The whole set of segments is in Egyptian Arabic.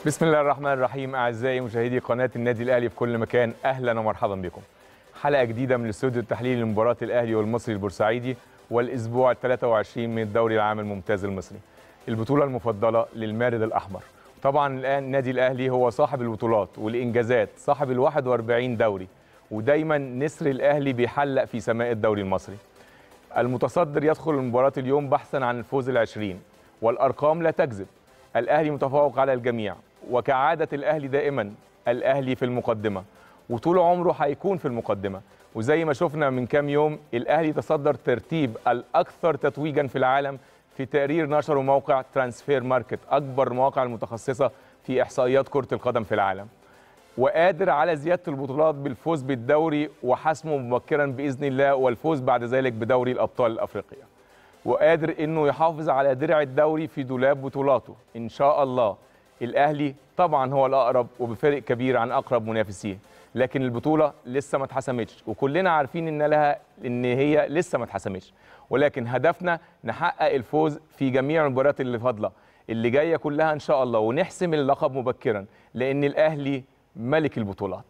بسم الله الرحمن الرحيم اعزائي مشاهدي قناه النادي الاهلي في كل مكان اهلا ومرحبا بكم حلقه جديده من الاستوديو التحليلي لمباراه الاهلي والمصري البورسعيدي والاسبوع ال 23 من الدوري العام الممتاز المصري البطوله المفضله للمارد الاحمر طبعا الان النادي الاهلي هو صاحب البطولات والانجازات صاحب ال 41 دوري ودايما نسر الاهلي بيحلق في سماء الدوري المصري المتصدر يدخل المباراه اليوم بحثا عن الفوز العشرين والارقام لا تكذب الاهلي متفوق على الجميع وكعاده الاهلي دائما الاهلي في المقدمه وطول عمره هيكون في المقدمه وزي ما شفنا من كام يوم الاهلي تصدر ترتيب الاكثر تتويجا في العالم في تقرير نشره موقع ترانسفير ماركت اكبر المواقع المتخصصه في احصائيات كره القدم في العالم وقادر على زياده البطولات بالفوز بالدوري وحسمه مبكرا باذن الله والفوز بعد ذلك بدوري الابطال الافريقيه وقادر انه يحافظ على درع الدوري في دولاب بطولاته ان شاء الله الاهلي طبعا هو الاقرب وبفرق كبير عن اقرب منافسيه لكن البطوله لسه ما اتحسمتش وكلنا عارفين ان لها ان هي لسه ما اتحسمتش ولكن هدفنا نحقق الفوز في جميع المباريات اللي فاضله اللي جايه كلها ان شاء الله ونحسم اللقب مبكرا لان الاهلي ملك البطولات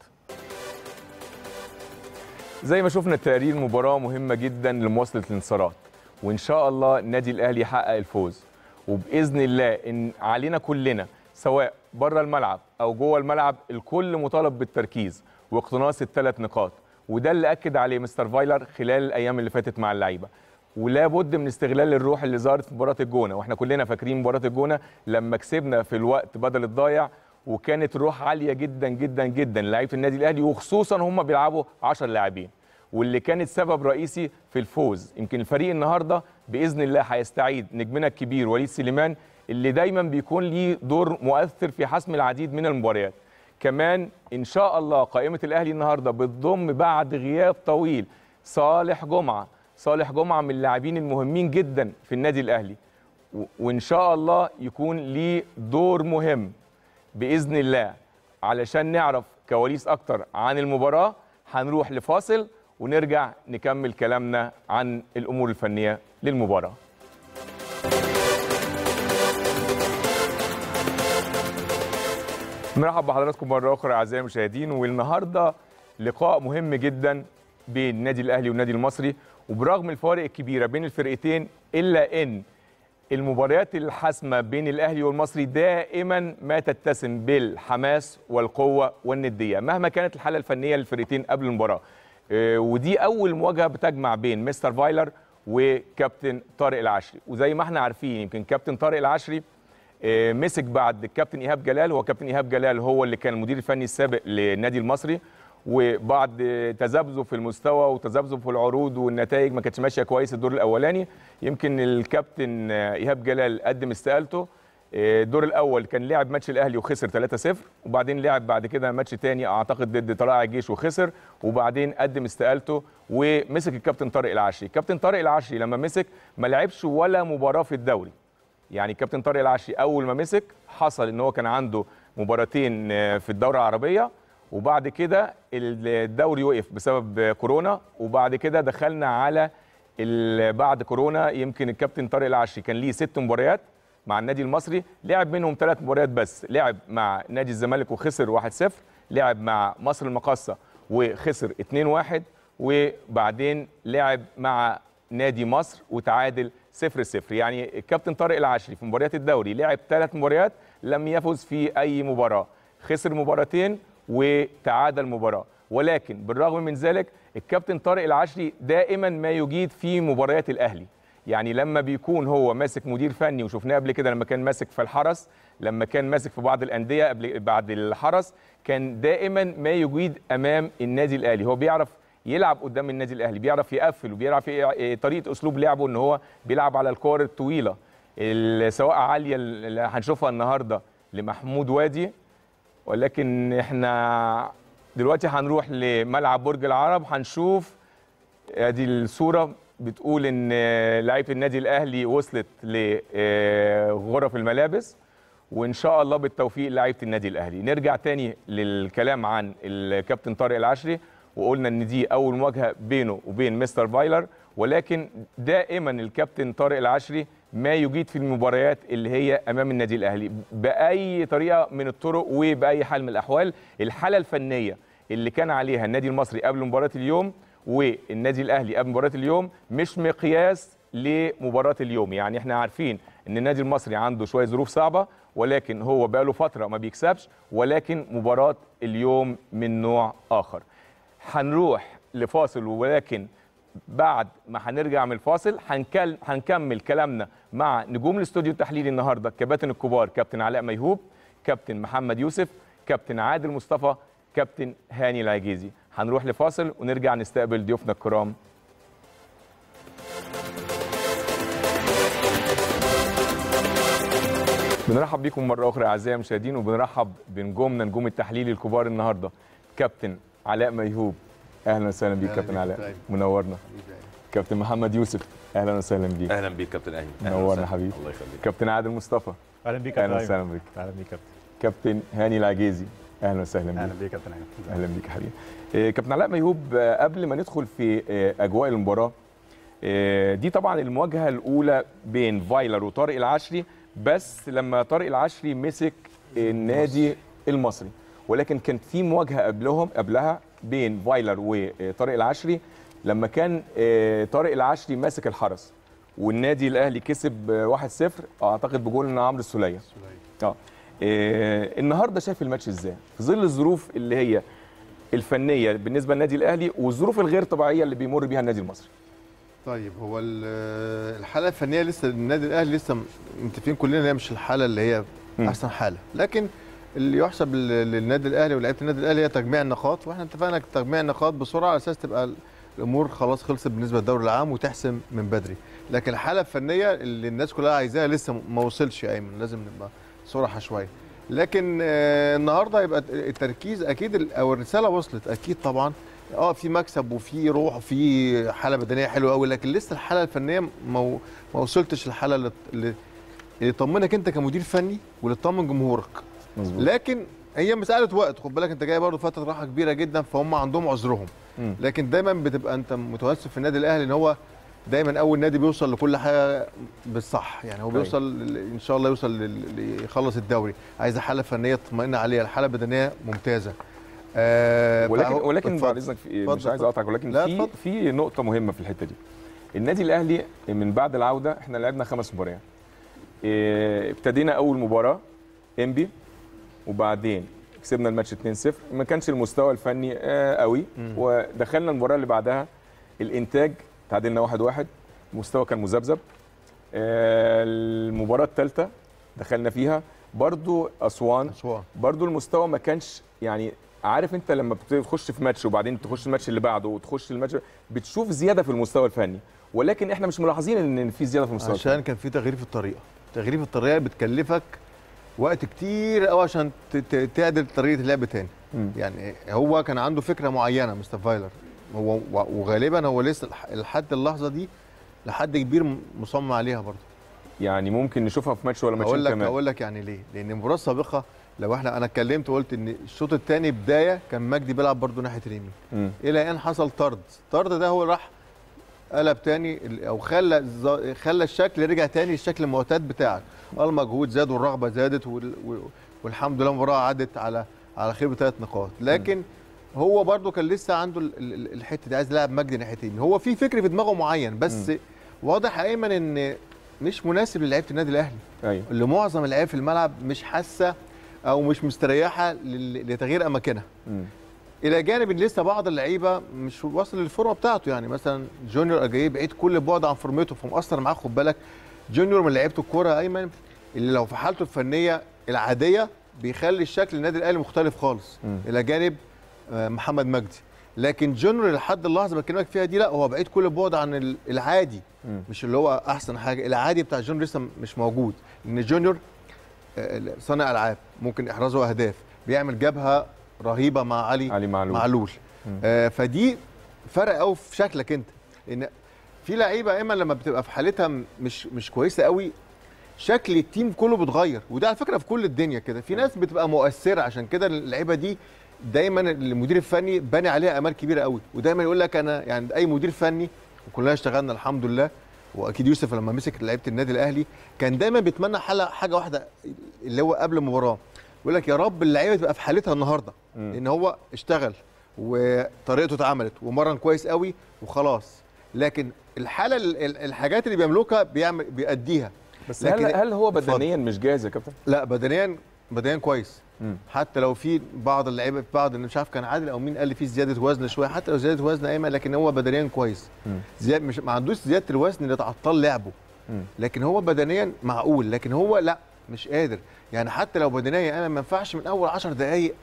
زي ما شفنا التقرير مباراه مهمه جدا لمواصله الانتصارات وان شاء الله النادي الاهلي يحقق الفوز وباذن الله ان علينا كلنا سواء بره الملعب او جوه الملعب الكل مطالب بالتركيز واقتناص الثلاث نقاط وده اللي اكد عليه مستر فايلر خلال الايام اللي فاتت مع اللعيبه ولا بد من استغلال الروح اللي ظهرت في مباراه الجونه واحنا كلنا فاكرين مباراه الجونه لما كسبنا في الوقت بدل الضايع وكانت روح عاليه جدا جدا جدا لعيبه النادي الاهلي وخصوصا هم بيلعبوا 10 لاعبين واللي كانت سبب رئيسي في الفوز يمكن الفريق النهارده باذن الله هيستعيد نجمنا الكبير وليد سليمان اللي دايما بيكون ليه دور مؤثر في حسم العديد من المباريات كمان ان شاء الله قائمه الاهلي النهارده بتضم بعد غياب طويل صالح جمعه صالح جمعه من اللاعبين المهمين جدا في النادي الاهلي وان شاء الله يكون ليه دور مهم باذن الله علشان نعرف كواليس اكتر عن المباراه هنروح لفاصل ونرجع نكمل كلامنا عن الامور الفنيه للمباراه مرحبا بحضراتكم مره اخرى اعزائي المشاهدين والنهارده لقاء مهم جدا بين النادي الاهلي والنادي المصري وبرغم الفوارق الكبيره بين الفرقتين الا ان المباريات الحاسمه بين الاهلي والمصري دائما ما تتسم بالحماس والقوه والنديه مهما كانت الحاله الفنيه للفرقتين قبل المباراه ودي اول مواجهه بتجمع بين مستر فايلر وكابتن طارق العشري وزي ما احنا عارفين يمكن كابتن طارق العشري مسك بعد الكابتن ايهاب جلال هو كابتن ايهاب جلال هو اللي كان المدير الفني السابق للنادي المصري وبعد تذبذب في المستوى وتذبذب في العروض والنتائج ما كانتش ماشيه كويس الدور الاولاني يمكن الكابتن ايهاب جلال قدم استقالته الدور الاول كان لعب ماتش الاهلي وخسر 3-0 وبعدين لعب بعد كده ماتش تاني اعتقد ضد طلائع الجيش وخسر وبعدين قدم استقالته ومسك الكابتن طارق العشري الكابتن طارق العشري لما مسك ما لعبش ولا مباراه في الدوري يعني الكابتن طارق العشري اول ما مسك حصل ان هو كان عنده مباراتين في الدوره العربيه وبعد كده الدوري وقف بسبب كورونا وبعد كده دخلنا على بعد كورونا يمكن الكابتن طارق العشري كان ليه ست مباريات مع النادي المصري لعب منهم ثلاث مباريات بس لعب مع نادي الزمالك وخسر 1-0 لعب مع مصر المقاصه وخسر 2-1 وبعدين لعب مع نادي مصر وتعادل 0-0 يعني الكابتن طارق العشري في مباريات الدوري لعب ثلاث مباريات لم يفز في اي مباراه خسر مباراتين وتعادل مباراه ولكن بالرغم من ذلك الكابتن طارق العشري دائما ما يجيد في مباريات الاهلي يعني لما بيكون هو ماسك مدير فني وشفناه قبل كده لما كان ماسك في الحرس لما كان ماسك في بعض الانديه قبل بعد الحرس كان دائما ما يجيد امام النادي الاهلي هو بيعرف يلعب قدام النادي الاهلي بيعرف يقفل وبيعرف طريقه اسلوب لعبه ان هو بيلعب على الكور الطويله سواء عاليه اللي هنشوفها النهارده لمحمود وادي ولكن احنا دلوقتي هنروح لملعب برج العرب هنشوف ادي الصوره بتقول ان لعيبه النادي الاهلي وصلت لغرف الملابس وان شاء الله بالتوفيق لعيبه النادي الاهلي نرجع تاني للكلام عن الكابتن طارق العشري وقلنا ان دي اول مواجهه بينه وبين مستر فايلر ولكن دائما الكابتن طارق العشري ما يجيد في المباريات اللي هي امام النادي الاهلي باي طريقه من الطرق وباي حال من الاحوال الحاله الفنيه اللي كان عليها النادي المصري قبل مباراه اليوم والنادي الاهلي قبل مباراه اليوم مش مقياس لمباراه اليوم يعني احنا عارفين ان النادي المصري عنده شويه ظروف صعبه ولكن هو بقاله فتره ما بيكسبش ولكن مباراه اليوم من نوع اخر هنروح لفاصل ولكن بعد ما هنرجع من الفاصل هنكل... هنكمل كلامنا مع نجوم الاستوديو التحليلي النهارده الكباتن الكبار كابتن علاء ميهوب كابتن محمد يوسف كابتن عادل مصطفى كابتن هاني العجيزي هنروح لفاصل ونرجع نستقبل ضيوفنا الكرام بنرحب بيكم مره اخرى اعزائي المشاهدين وبنرحب بنجومنا نجوم التحليل الكبار النهارده كابتن علاء ميهوب اهلا وسهلا بيك أهلا كابتن بيك علاء طيب. منورنا كابتن محمد يوسف اهلا وسهلا بيك اهلا بيك كابتن اهلي أهلاً نورنا وسهلاً. حبيبي. الله يخليك كابتن عادل مصطفى اهلا بيك اهلا كابتن وسهلا أيمن. بيك اهلا بيك كابتن كابتن هاني العجيزي اهلا وسهلا اهلا بيك بيك كابتن ايمن اهلا بيك يا حبيبي آه، كابتن علاء ميهوب آه، قبل ما ندخل في آه، اجواء المباراه آه، دي طبعا المواجهه الاولى بين فايلر وطارق العشري بس لما طارق العشري مسك النادي المصري ولكن كان في مواجهه قبلهم قبلها بين فايلر وطارق العشري لما كان آه، طارق العشري ماسك الحرس والنادي الاهلي كسب آه، 1-0 اعتقد بجول عمرو السوليه اه آه، النهارده شايف الماتش ازاي في ظل الظروف اللي هي الفنيه بالنسبه للنادي الاهلي والظروف الغير طبيعيه اللي بيمر بيها النادي المصري طيب هو ال- الحاله الفنيه لسه النادي الاهلي لسه م- متفقين كلنا ان هي مش الحاله اللي هي مم. احسن حاله لكن اللي يحسب لل- للنادي الاهلي ولاعيبه النادي الاهلي هي تجميع النقاط واحنا اتفقنا تجميع النقاط بسرعه على اساس تبقى ال- الامور خلاص خلصت بالنسبه للدوري العام وتحسم من بدري لكن الحاله الفنيه اللي الناس كلها عايزاها لسه م- ما وصلش يا ايمن لازم نبقى صراحه شويه لكن آه، النهارده يبقى التركيز اكيد ال- او الرساله وصلت اكيد طبعا اه في مكسب وفي روح وفي حاله بدنيه حلوه قوي لكن لسه الحاله الفنيه ما و- ما وصلتش للحاله اللي اللي اللي تطمنك انت كمدير فني واللي تطمن جمهورك مظبوط لكن هي مساله وقت خد بالك انت جاي برضه فتره راحه كبيره جدا فهم عندهم عذرهم مم. لكن دايما بتبقى انت متوسم في النادي الاهلي ان هو دايما اول نادي بيوصل لكل حاجه بالصح يعني هو أيوة. بيوصل ل- ان شاء الله يوصل لل- يخلص الدوري عايز حاله فنيه تطمئن عليها الحاله البدنيه ممتازه آه ولكن فهو- ولكن اتفضل. بعد اذنك في- مش اتفضل، عايز اتفضل. اقطعك ولكن لا، في اتفضل. في نقطه مهمه في الحته دي النادي الاهلي من بعد العوده احنا لعبنا خمس مباريات إيه، ابتدينا اول مباراه انبي وبعدين كسبنا الماتش 2-0 ما كانش المستوى الفني آه، قوي مم. ودخلنا المباراه اللي بعدها الانتاج تعادلنا 1-1 المستوى كان مذبذب آه، المباراه الثالثه دخلنا فيها برضو اسوان اسوان برضو المستوى ما كانش يعني عارف انت لما بتخش في ماتش وبعدين تخش الماتش اللي بعده وتخش الماتش بتشوف زياده في المستوى الفني ولكن احنا مش ملاحظين ان في زياده في المستوى عشان الفني كان في تغيير في الطريقه تغيير في الطريقه بتكلفك وقت كتير قوي عشان ت- ت- تعدل طريقه اللعب تاني مم. يعني هو كان عنده فكره معينه مستر فايلر هو و- وغالبا هو لسه لح- لحد اللحظه دي لحد كبير م- مصمم عليها برضه يعني ممكن نشوفها في ماتش ولا ماتشين اقول لك كمان اقول لك يعني ليه لان المباراه السابقه لو احنا انا اتكلمت وقلت ان الشوط الثاني بدايه كان مجدي بيلعب برضه ناحيه اليمين مم. الى ان حصل طرد الطرد ده هو راح قلب تاني ال- او خلى الز- خلى الشكل رجع تاني للشكل المعتاد بتاعك المجهود زاد والرغبه زادت وال- وال- والحمد لله المباراه عدت على على خير بثلاث نقاط لكن هو برضو كان لسه عنده ال- ال- الحته دي عايز يلعب مجدي ناحيه اليمين هو في فكر في دماغه معين بس واضح يا ايمن ان مش مناسب للعيبه النادي الاهلي ايوه اللي معظم اللعيبه في الملعب مش حاسه او مش مستريحه لل- لتغيير اماكنها مم. الى جانب ان لسه بعض اللعيبه مش واصل للفورمه بتاعته يعني مثلا جونيور جاي بعيد كل البعد عن فورمته فمؤثر معاه خد بالك جونيور من لعيبه الكوره يا ايمن اللي لو في حالته الفنيه العاديه بيخلي الشكل النادي الاهلي مختلف خالص مم. الى جانب آه، محمد مجدي لكن جونيور لحد اللحظه اللي بكلمك فيها دي لا هو بعيد كل البعد عن ال- العادي مم. مش اللي هو احسن حاجه العادي بتاع جونيور لسه مش موجود لان جونيور آه، صانع العاب ممكن احرازه اهداف بيعمل جبهه رهيبه مع علي علي معلول معلول مم. آه فدي فرق قوي في شكلك انت لان في لعيبه اما لما بتبقى في حالتها م- مش مش كويسه قوي شكل التيم كله بيتغير وده على فكره في كل الدنيا كده في ناس بتبقى مؤثره عشان كده اللعيبه دي دايما المدير الفني باني عليها امال كبيره قوي ودايما يقول لك انا يعني اي مدير فني وكلنا اشتغلنا الحمد لله واكيد يوسف لما مسك لعيبه النادي الاهلي كان دايما بيتمنى حاجه حاجه واحده اللي هو قبل المباراه يقول لك يا رب اللعيبه تبقى في حالتها النهارده مم. لان هو اشتغل وطريقته اتعملت ومرن كويس قوي وخلاص لكن الحاله ال- ال- الحاجات اللي بيملكها بيعمل بيأديها بس لكن- هل هل هو اتفضل. بدنيا مش جاهز يا كابتن؟ لا بدنيا بدنيا كويس مم. حتى لو في بعض اللعيبه بعض مش عارف كان عادل او مين قال لي في زياده وزن شويه حتى لو زياده وزن ايمن لكن هو بدنيا كويس مم. زياد مش ما عندوش زياده الوزن اللي تعطل لعبه مم. لكن هو بدنيا معقول لكن هو لا مش قادر يعني حتى لو بدنيا انا ما ينفعش من اول 10 دقائق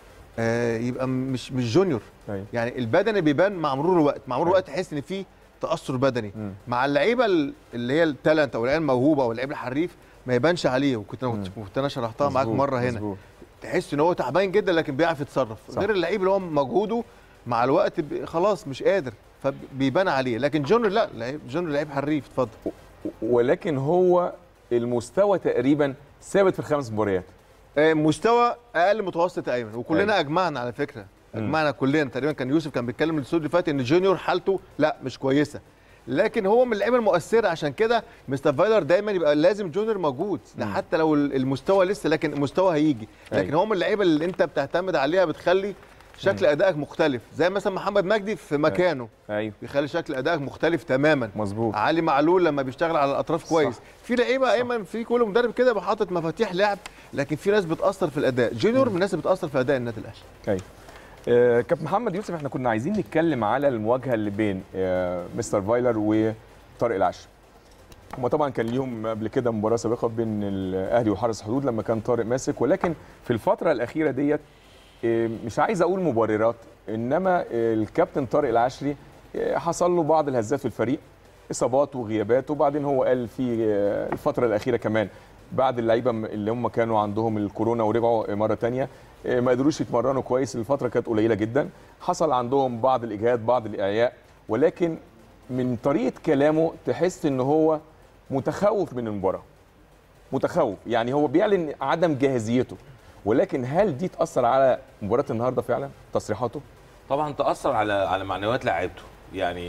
آه يبقى مش مش جونيور أيوة. يعني البدني بيبان مع مرور الوقت مع مرور أيوة. الوقت تحس ان في تاثر بدني مم. مع اللعيبه ال- اللي هي التالنت او اللعيبه الموهوبه او اللعيب الحريف ما يبانش عليه وكنت مم. كنت انا شرحتها معاك مظبوط، مره هنا مظبوط. تحس ان هو تعبان جدا لكن بيعرف يتصرف صح. غير اللعيب اللي هو مجهوده مع الوقت بي- خلاص مش قادر فبيبان عليه لكن جونر لا لعيب جونر لعيب حريف اتفضل ولكن هو المستوى تقريبا ثابت في الخمس مباريات آه، مستوى اقل متوسط يا ايمن وكلنا أيوة. اجمعنا على فكره مم. اجمعنا كلنا تقريبا كان يوسف كان بيتكلم الاستوديو اللي فات ان جونيور حالته لا مش كويسه لكن هو من اللعيبه المؤثره عشان كده مستر فايلر دايما يبقى لازم جونيور موجود ده مم. حتى لو ال- المستوى لسه لكن المستوى هيجي لكن أيوة. هو من اللعيبه اللي انت بتعتمد عليها بتخلي شكل ادائك مختلف زي مثلا محمد مجدي في مكانه ايوه بيخلي شكل ادائك مختلف تماما مظبوط علي معلول لما بيشتغل على الاطراف كويس في لعيبه ايمن في كل مدرب كده بيحطط مفاتيح لعب لكن في ناس بتاثر في الاداء جونيور من الناس اللي بتاثر في اداء النادي الاهلي ايوه آه، كابتن محمد يوسف احنا كنا عايزين نتكلم على المواجهه اللي بين آه، مستر فايلر وطارق العشر هما طبعا كان ليهم قبل كده مباراه سابقه بين الاهلي وحرس الحدود لما كان طارق ماسك ولكن في الفتره الاخيره ديت آه، مش عايز اقول مبررات انما آه، الكابتن طارق العشري آه، حصل له بعض الهزات في الفريق اصابات وغيابات وبعدين هو قال في آه، الفتره الاخيره كمان بعد اللعيبه م- اللي هم كانوا عندهم الكورونا ورجعوا مره تانية آه، ما قدروش يتمرنوا كويس الفتره كانت قليله جدا حصل عندهم بعض الاجهاد بعض الاعياء ولكن من طريقه كلامه تحس ان هو متخوف من المباراه متخوف يعني هو بيعلن عدم جاهزيته ولكن هل دي تاثر على مباراه النهارده فعلا تصريحاته طبعا تاثر على على معنويات لاعيبته يعني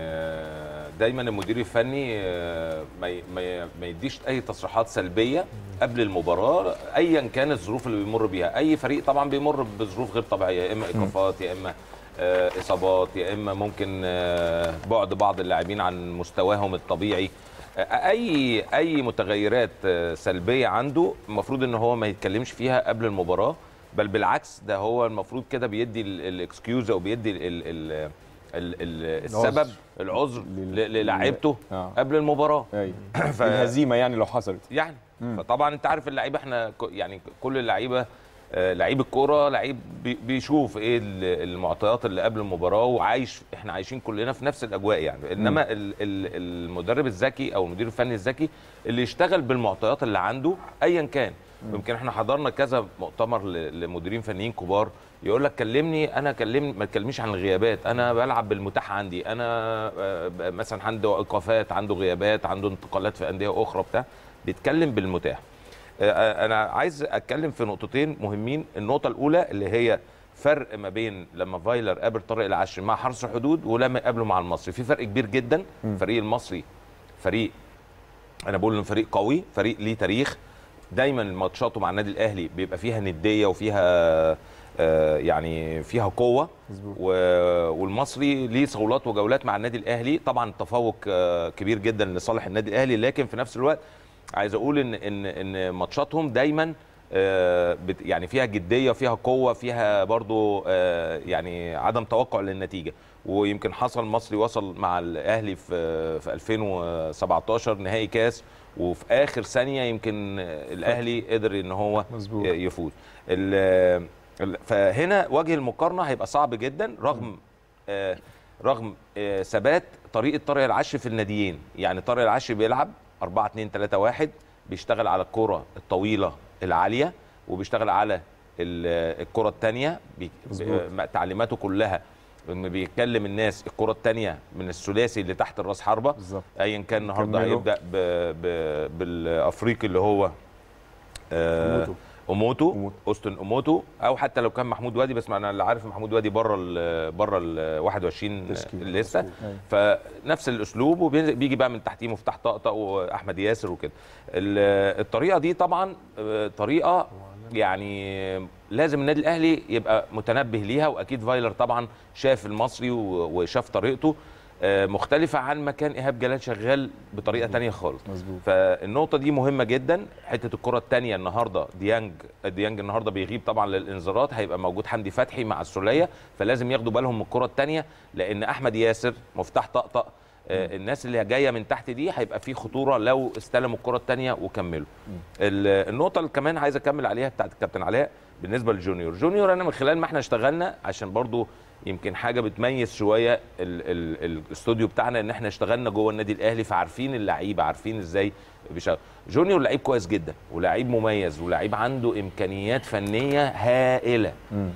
آه، دايما المدير الفني آه، ما ي- ما ي- ما يديش اي تصريحات سلبيه قبل المباراه ايا كانت الظروف اللي بيمر بيها اي فريق طبعا بيمر بظروف غير طبيعيه يا اما ايقافات يا اما آه، اصابات يا اما ممكن آه، بعد بعض اللاعبين عن مستواهم الطبيعي آه، اي اي متغيرات آه، سلبيه عنده المفروض ان هو ما يتكلمش فيها قبل المباراه بل بالعكس ده هو المفروض كده بيدي الاكسكيوز او بيدي ال ال ال ال ال السبب العذر لل- ل- للاعيبته آه. قبل المباراه ايوه ف- الهزيمه يعني لو حصلت يعني مم. فطبعا انت عارف اللعيبه احنا ك- يعني كل اللعيبه آه، لعيب الكوره لعيب بي- بيشوف ايه ال- المعطيات اللي قبل المباراه وعايش احنا عايشين كلنا في نفس الاجواء يعني انما ال- ال- المدرب الذكي او المدير الفني الذكي اللي يشتغل بالمعطيات اللي عنده ايا كان يمكن احنا حضرنا كذا مؤتمر ل- لمديرين فنيين كبار يقول لك كلمني انا كلمني ما تكلمنيش عن الغيابات انا بلعب بالمتاح عندي انا آه، ب- مثلا عنده ايقافات عنده غيابات عنده انتقالات في انديه اخرى بتاع بيتكلم بالمتاح آه، انا عايز اتكلم في نقطتين مهمين النقطه الاولى اللي هي فرق ما بين لما فايلر قابل طارق العشري مع حرس الحدود ولما قابله مع المصري في فرق كبير جدا الفريق المصري فريق انا بقول انه فريق قوي فريق ليه تاريخ دايما ماتشاته مع النادي الاهلي بيبقى فيها نديه وفيها آه، يعني فيها قوه مظبوط. و- والمصري ليه صولات وجولات مع النادي الاهلي طبعا تفوق آه، كبير جدا لصالح النادي الاهلي لكن في نفس الوقت عايز اقول ان ان ان ماتشاتهم دايما آه، بت- يعني فيها جديه فيها قوه فيها برضو آه، يعني عدم توقع للنتيجه ويمكن حصل مصري وصل مع الاهلي في في 2017 نهائي كاس وفي اخر ثانيه يمكن الاهلي قدر ان هو مظبوط. يفوز ال- ال- فهنا وجه المقارنه هيبقى صعب جدا رغم آه، رغم آه، ثبات طريقه طارق العشري في الناديين يعني طارق العشري بيلعب 4 2 3 1 بيشتغل على الكره الطويله العاليه وبيشتغل على ال- الكره الثانيه مظبوط. تعليماته كلها انه بيكلم الناس الكره الثانيه من الثلاثي اللي تحت الراس حربه بالظبط ايا كان النهارده كملوا. هيبدا ب... ب... بالافريقي اللي هو آه حموتو. اوموتو أوموتو. اوستن اوموتو او حتى لو كان محمود وادي بس ما انا اللي عارف محمود وادي بره ال بره ال 21 تشكيل. لسه أيوة. فنفس الاسلوب وبيجي بقى من تحتيه مفتاح طقطق واحمد ياسر وكده ال- الطريقه دي طبعا آه، طريقه يعني لازم النادي الاهلي يبقى متنبه ليها واكيد فايلر طبعا شاف المصري و- وشاف طريقته آه، مختلفه عن ما كان ايهاب جلال شغال بطريقه تانية خالص مظبوط فالنقطة دي مهمة جدا حتة الكرة الثانية النهاردة ديانج ديانج النهاردة بيغيب طبعا للإنذارات هيبقى موجود حمدي فتحي مع السولية فلازم ياخدوا بالهم من الكرة الثانية لأن أحمد ياسر مفتاح طقطق آه، الناس اللي جايه من تحت دي هيبقى في خطوره لو استلموا الكره الثانيه وكملوا ال- النقطه اللي كمان عايز اكمل عليها بتاعت الكابتن علاء بالنسبه للجونيور جونيور انا من خلال ما احنا اشتغلنا عشان برضو يمكن حاجه بتميز شويه ال ال ال الاستوديو بتاعنا ان احنا اشتغلنا جوه النادي الاهلي فعارفين اللعيبه عارفين ازاي بيشتغل جونيور لعيب كويس جدا ولعيب مميز ولعيب عنده امكانيات فنيه هائله مم.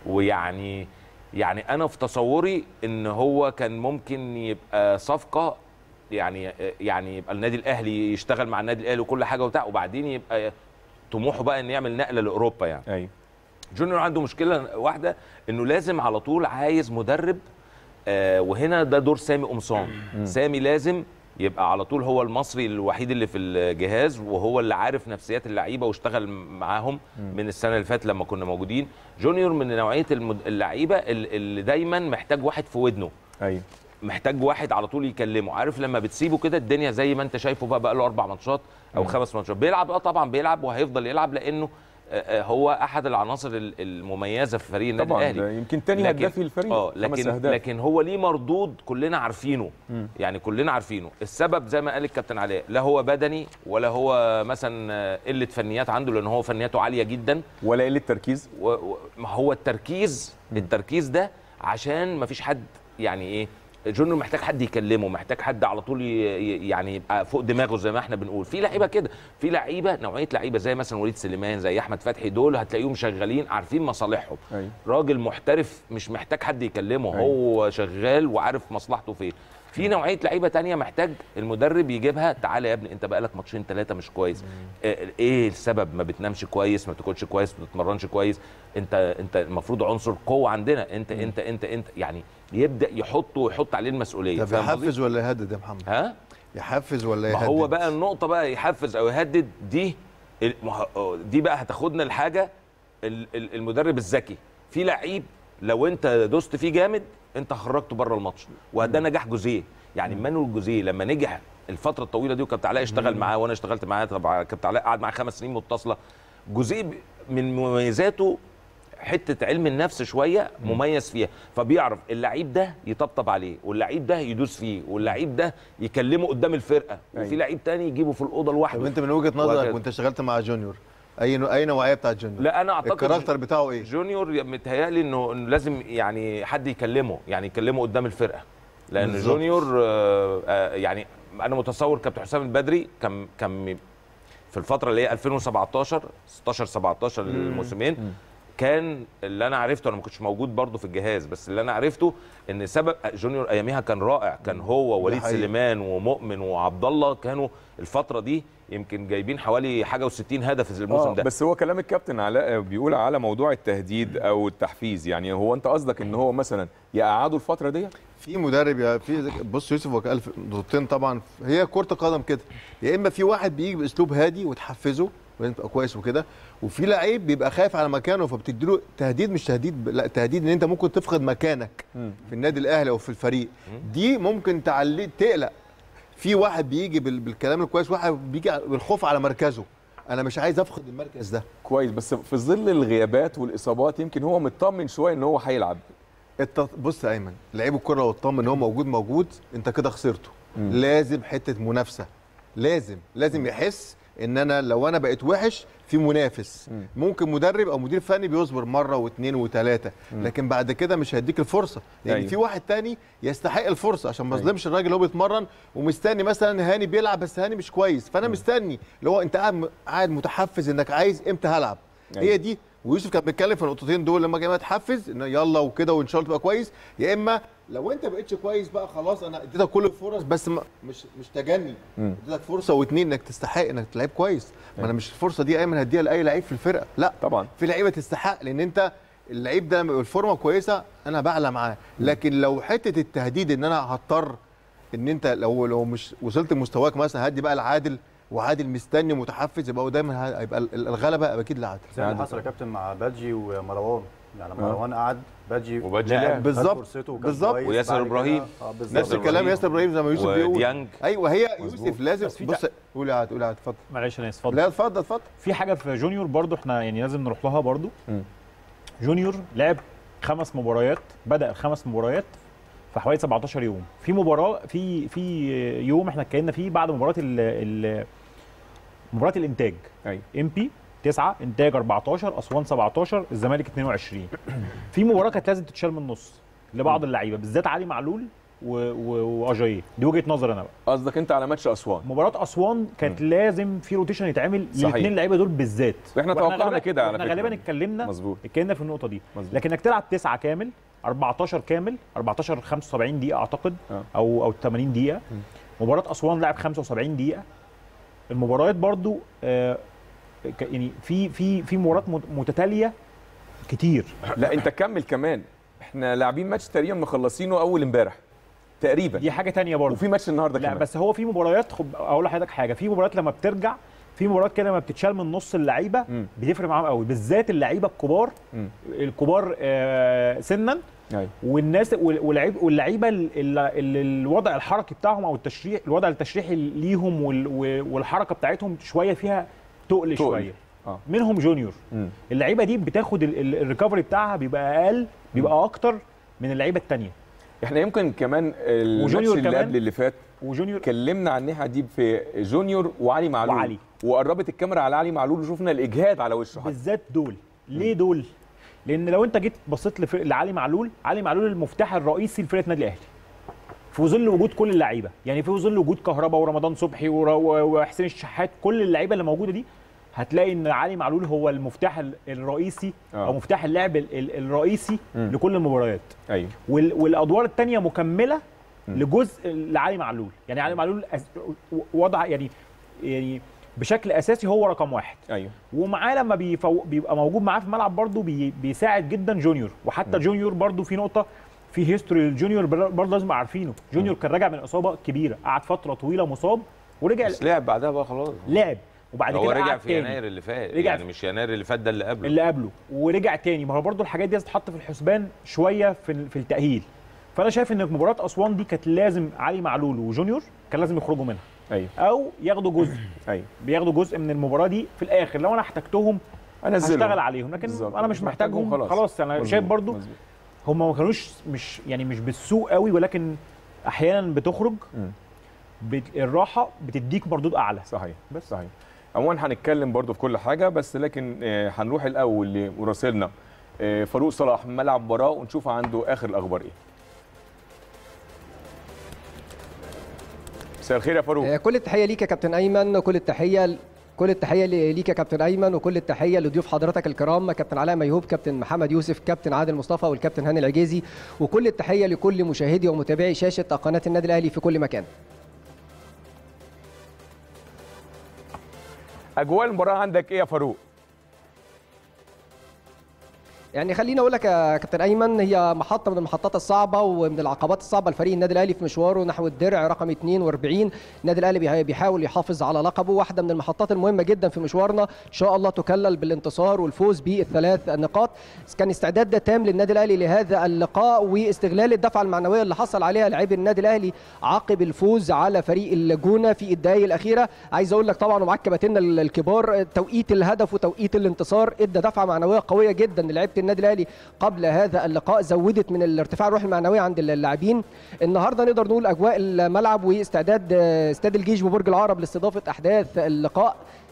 ويعني يعني انا في تصوري ان هو كان ممكن يبقى صفقه يعني يعني يبقى النادي الاهلي يشتغل مع النادي الاهلي وكل حاجه وبتاع وبعدين يبقى طموحه بقى ان يعمل نقله لاوروبا يعني ايوه جونيور عنده مشكله واحده انه لازم على طول عايز مدرب آه وهنا ده دور سامي قمصان سامي لازم يبقى على طول هو المصري الوحيد اللي في الجهاز وهو اللي عارف نفسيات اللعيبه واشتغل معاهم من السنه اللي فاتت لما كنا موجودين جونيور من نوعيه المد- اللعيبه ال- اللي دايما محتاج واحد في ودنه ايوه محتاج واحد على طول يكلمه عارف لما بتسيبه كده الدنيا زي ما انت شايفه بقى بقى له اربع ماتشات او خمس ماتشات بيلعب اه طبعا بيلعب وهيفضل يلعب لانه آه، آه، هو احد العناصر ال- المميزه في فريق النادي طبعا الاهلي ده يمكن تاني لكن- هداف الفريق اه خمس لكن أهداف. لكن هو ليه مردود كلنا عارفينه يعني كلنا عارفينه السبب زي ما قال الكابتن علاء لا هو بدني ولا هو مثلا آه، قله فنيات عنده لان هو فنياته عاليه جدا ولا قله تركيز و- و- ما هو التركيز التركيز ده عشان ما فيش حد يعني ايه جونيور محتاج حد يكلمه محتاج حد على طول ي- ي- يعني يبقى فوق دماغه زي ما احنا بنقول في لعيبه كده في لعيبه نوعيه لعيبه زي مثلا وليد سليمان زي احمد فتحي دول هتلاقيهم شغالين عارفين مصالحهم ايوه راجل محترف مش محتاج حد يكلمه أيوة. هو شغال وعارف مصلحته فين في نوعيه لعيبه تانية محتاج المدرب يجيبها تعالى يا ابني انت بقالك ماتشين ثلاثه مش كويس آه، ايه السبب ما بتنامش كويس ما بتاكلش كويس ما بتتمرنش كويس انت انت المفروض عنصر قوه عندنا انت انت انت انت يعني يبدا يحط ويحط عليه المسؤوليه طب فاهم قصدي؟ يحفز ولا يهدد يا محمد؟ ها يحفز ولا ما يهدد؟ هو بقى النقطة بقى يحفز أو يهدد دي ال- ما هو- دي بقى هتاخدنا لحاجة ال- ال- المدرب الذكي في لعيب لو أنت دوست فيه جامد أنت خرجته بره الماتش وده نجاح جوزيه يعني مانويل جوزيه لما نجح الفترة الطويلة دي وكابتن علاء اشتغل معاه وأنا اشتغلت معاه طبعا كابتن علاء قعد معاه خمس سنين متصلة جوزيه ب- من مميزاته حته علم النفس شويه مميز فيها فبيعرف اللعيب ده يطبطب عليه واللعيب ده يدوس فيه واللعيب ده يكلمه قدام الفرقه وفي أيوة. لعيب تاني يجيبه في الاوضه لوحده طب انت من وجهه نظرك وهكذا. وانت اشتغلت مع جونيور اي نوع اي نوعيه بتاعت جونيور؟ لا انا اعتقد الكاركتر بتاعه ايه؟ جونيور متهيألي انه إنه لازم يعني حد يكلمه يعني يكلمه قدام الفرقه لان بالظبط. جونيور آه، آه، يعني انا متصور كابتن حسام البدري كان كان في الفتره اللي هي 2017 16 17 الموسمين كان اللي انا عرفته انا ما كنتش موجود برضه في الجهاز بس اللي انا عرفته ان سبب جونيور اياميها كان رائع كان هو وليد حقيقي. سليمان ومؤمن وعبد الله كانوا الفتره دي يمكن جايبين حوالي حاجه و60 هدف في الموسم آه ده بس هو كلام الكابتن علاء بيقول على موضوع التهديد او التحفيز يعني هو انت قصدك ان هو مثلا يقعدوا الفتره دي في مدرب يا في بص يوسف هو قال في نقطتين طبعا هي كره قدم كده يا اما في واحد بيجي باسلوب هادي وتحفزه وانت تبقى كويس وكده وفي لعيب بيبقى خايف على مكانه فبتديله تهديد مش تهديد ب- لا تهديد ان انت ممكن تفقد مكانك في النادي الاهلي او في الفريق دي ممكن تعلي تقلق في واحد بيجي بال- بالكلام الكويس واحد بيجي على- بالخوف على مركزه انا مش عايز افقد المركز ده كويس بس في ظل الغيابات والاصابات يمكن هو مطمن شويه ان هو هيلعب الت... بص يا ايمن لعيب الكره لو اطمن ان هو موجود موجود انت كده خسرته مم. لازم حته منافسه لازم لازم يحس ان انا لو انا بقيت وحش في منافس مم. ممكن مدرب او مدير فني بيصبر مره واثنين وثلاثه لكن بعد كده مش هيديك الفرصه لان أيوة. في واحد تاني يستحق الفرصه عشان ما اظلمش الراجل اللي هو بيتمرن ومستني مثلا هاني بيلعب بس هاني مش كويس فانا مستني اللي هو انت قاعد قاعد متحفز انك عايز امتى هلعب أيوة. هي دي ويوسف كان بيتكلم في النقطتين دول لما جاي تحفز ان يلا وكده وان شاء الله تبقى كويس يا اما لو انت بقيتش كويس بقى خلاص انا اديتك كل الفرص بس ما مش مش تجني مم. اديتك فرصه واتنين انك تستحق انك تلعب كويس ما انا مش الفرصه دي ايمن هديها لاي لعيب في الفرقه لا طبعا في لعيبه تستحق لان انت اللعيب ده لما يبقى الفورمه كويسه انا بعلى معاه لكن لو حته التهديد ان انا هضطر ان انت لو لو مش وصلت لمستواك مثلا هدي بقى العادل وعادل مستني متحفز يبقى هو دايما ه- هيبقى ال- الغلبه اكيد لعادل زي ما عندك حصل يا كابتن مع بادجي ومروان يعني مروان قعد بادجي وبادجي لعب، لعب. خد بالظبط، فرصته وكان بالظبط. كويس. وياسر بعد كده- إبراهيم. اه نفس بالظبط ياسر الكلام إبراهيم. ياسر ابراهيم زي ما يوسف بيقول وديانج ايوه هي مظبوط. يوسف لازم بس في بص قول يا عاد قول يا عاد اتفضل معلش انا اتفضل لا اتفضل اتفضل في حاجه في جونيور برضو احنا يعني لازم نروح لها برضو مم. جونيور لعب خمس مباريات بدا الخمس مباريات في حوالي 17 يوم في مباراه في في يوم احنا اتكلمنا فيه بعد مباراه ال ال مباراه الانتاج ايوه ام بي 9 انتاج 14 اسوان 17 الزمالك 22 في مباراه كانت لازم تتشال من النص لبعض اللعيبه بالذات علي معلول و- و- واجاييه دي وجهه نظر انا بقى قصدك انت على ماتش اسوان مباراه اسوان كانت لازم في روتيشن يتعمل صحيح. للاثنين لعيبه دول بالذات واحنا وإحنا توقعنا غالباً- كده على وإحنا فكرة. غالبا اتكلمنا مظبوط اتكلمنا في النقطه دي مظبوط. لكن انك تلعب 9 كامل 14 كامل 14 75 دقيقه اعتقد آه. او او 80 دقيقه مباراه اسوان لعب 75 دقيقه المباريات برضو آه ك- يعني في في في مباريات مت- متتاليه كتير لا انت كمل كمان احنا لاعبين ماتش تقريبا مخلصينه اول امبارح تقريبا دي حاجه تانية برضو وفي ماتش النهارده لا كمان بس هو في مباريات خب اقول لحضرتك حاجه في مباريات لما بترجع في مباريات كده لما بتتشال من نص اللعيبه مم. بتفرق معاهم قوي بالذات اللعيبه الكبار مم. الكبار آه، سنا ايوه والناس وال- واللعيب واللعيبه ال- ال- ال- الوضع الحركي بتاعهم او التشريح الوضع التشريحي ليهم وال- و- والحركه بتاعتهم شويه فيها تقل تقل. شويه اه منهم جونيور مم. اللعيبه دي بتاخد ال- ال- الريكفري بتاعها بيبقى اقل بيبقى اكتر من اللعيبه التانية احنا يمكن كمان الماتش وجونيور اللي كمان. قبل اللي فات وجونيور اتكلمنا عن الناحيه دي في جونيور وعلي معلول وعلي. وقربت الكاميرا على علي معلول وشفنا الاجهاد على وشه حتى بالذات دول ليه دول لان لو انت جيت بصيت لفرق لعلي معلول علي معلول المفتاح الرئيسي لفرقه النادي الاهلي في ظل وجود كل اللعيبه يعني في ظل وجود كهربا ورمضان صبحي ور- و- وحسين الشحات كل اللعيبه اللي موجوده دي هتلاقي ان علي معلول هو المفتاح ال- الرئيسي آه. او مفتاح اللعب ال- ال- الرئيسي مم. لكل المباريات ايوه وال- والادوار الثانيه مكمله لجزء لعلي معلول يعني علي معلول أس- وضع يعني يعني بشكل اساسي هو رقم واحد ايوه ومعاه لما بيفو... بيبقى موجود معاه في الملعب برضه بي... بيساعد جدا جونيور وحتى جونيور برضه في نقطه في هيستوري للجونيور بر- برضه لازم نبقى عارفينه جونيور كان راجع من اصابه كبيره قعد فتره طويله مصاب ورجع بس لعب بعدها بقى خلاص لعب وبعد هو كده رجع قعد في تاني يناير اللي فات رجع يعني في- مش يناير اللي فات ده اللي قبله اللي قبله ورجع تاني ما هو برضه الحاجات دي تتحط في الحسبان شويه في ال- في التاهيل فانا شايف ان مباراه اسوان دي كانت لازم علي معلول وجونيور كان لازم يخرجوا منها ايوه او ياخدوا جزء ايوه بياخدوا جزء من المباراه دي في الاخر لو انا احتجتهم انزلهم هشتغل عليهم لكن بالظبط. انا مش مش محتاجهم محتاجهم خلاص. خلاص, انا مظبوط، شايف برضو مظبوط. هم ما كانوش مش يعني مش بالسوء قوي ولكن احيانا بتخرج مم. بت... الراحه بتديك مردود اعلى صحيح بس صحيح عموما هنتكلم برضو في كل حاجه بس لكن آه، هنروح الاول لمراسلنا آه، فاروق صلاح ملعب مباراه ونشوف عنده اخر الاخبار ايه مساء الخير يا فاروق آه، كل التحيه ليك يا كابتن ايمن وكل التحيه كل التحيه ليك يا كابتن ايمن وكل التحيه لضيوف حضرتك الكرام كابتن علاء ميهوب كابتن محمد يوسف كابتن عادل مصطفى والكابتن هاني العجيزي وكل التحيه لكل مشاهدي ومتابعي شاشه قناه النادي الاهلي في كل مكان اجواء المباراه عندك ايه يا فاروق يعني خليني اقول لك يا كابتن ايمن هي محطه من المحطات الصعبه ومن العقبات الصعبه لفريق النادي الاهلي في مشواره نحو الدرع رقم 42 النادي الاهلي بيح- بيحاول يحافظ على لقبه واحده من المحطات المهمه جدا في مشوارنا ان شاء الله تكلل بالانتصار والفوز بالثلاث نقاط كان استعداد تام للنادي الاهلي لهذا اللقاء واستغلال الدفعه المعنويه اللي حصل عليها لاعبي النادي الاهلي عقب الفوز على فريق الجونه في الدقائق الاخيره عايز اقول لك طبعا ومعاك كباتننا الكبار توقيت الهدف وتوقيت الانتصار ادى دفعه معنويه قويه جدا للعيبه النادي الاهلي قبل هذا اللقاء زودت من الارتفاع الروح المعنويه عند اللاعبين النهارده نقدر نقول اجواء الملعب واستعداد آه، استاد الجيش وبرج العرب لاستضافه احداث اللقاء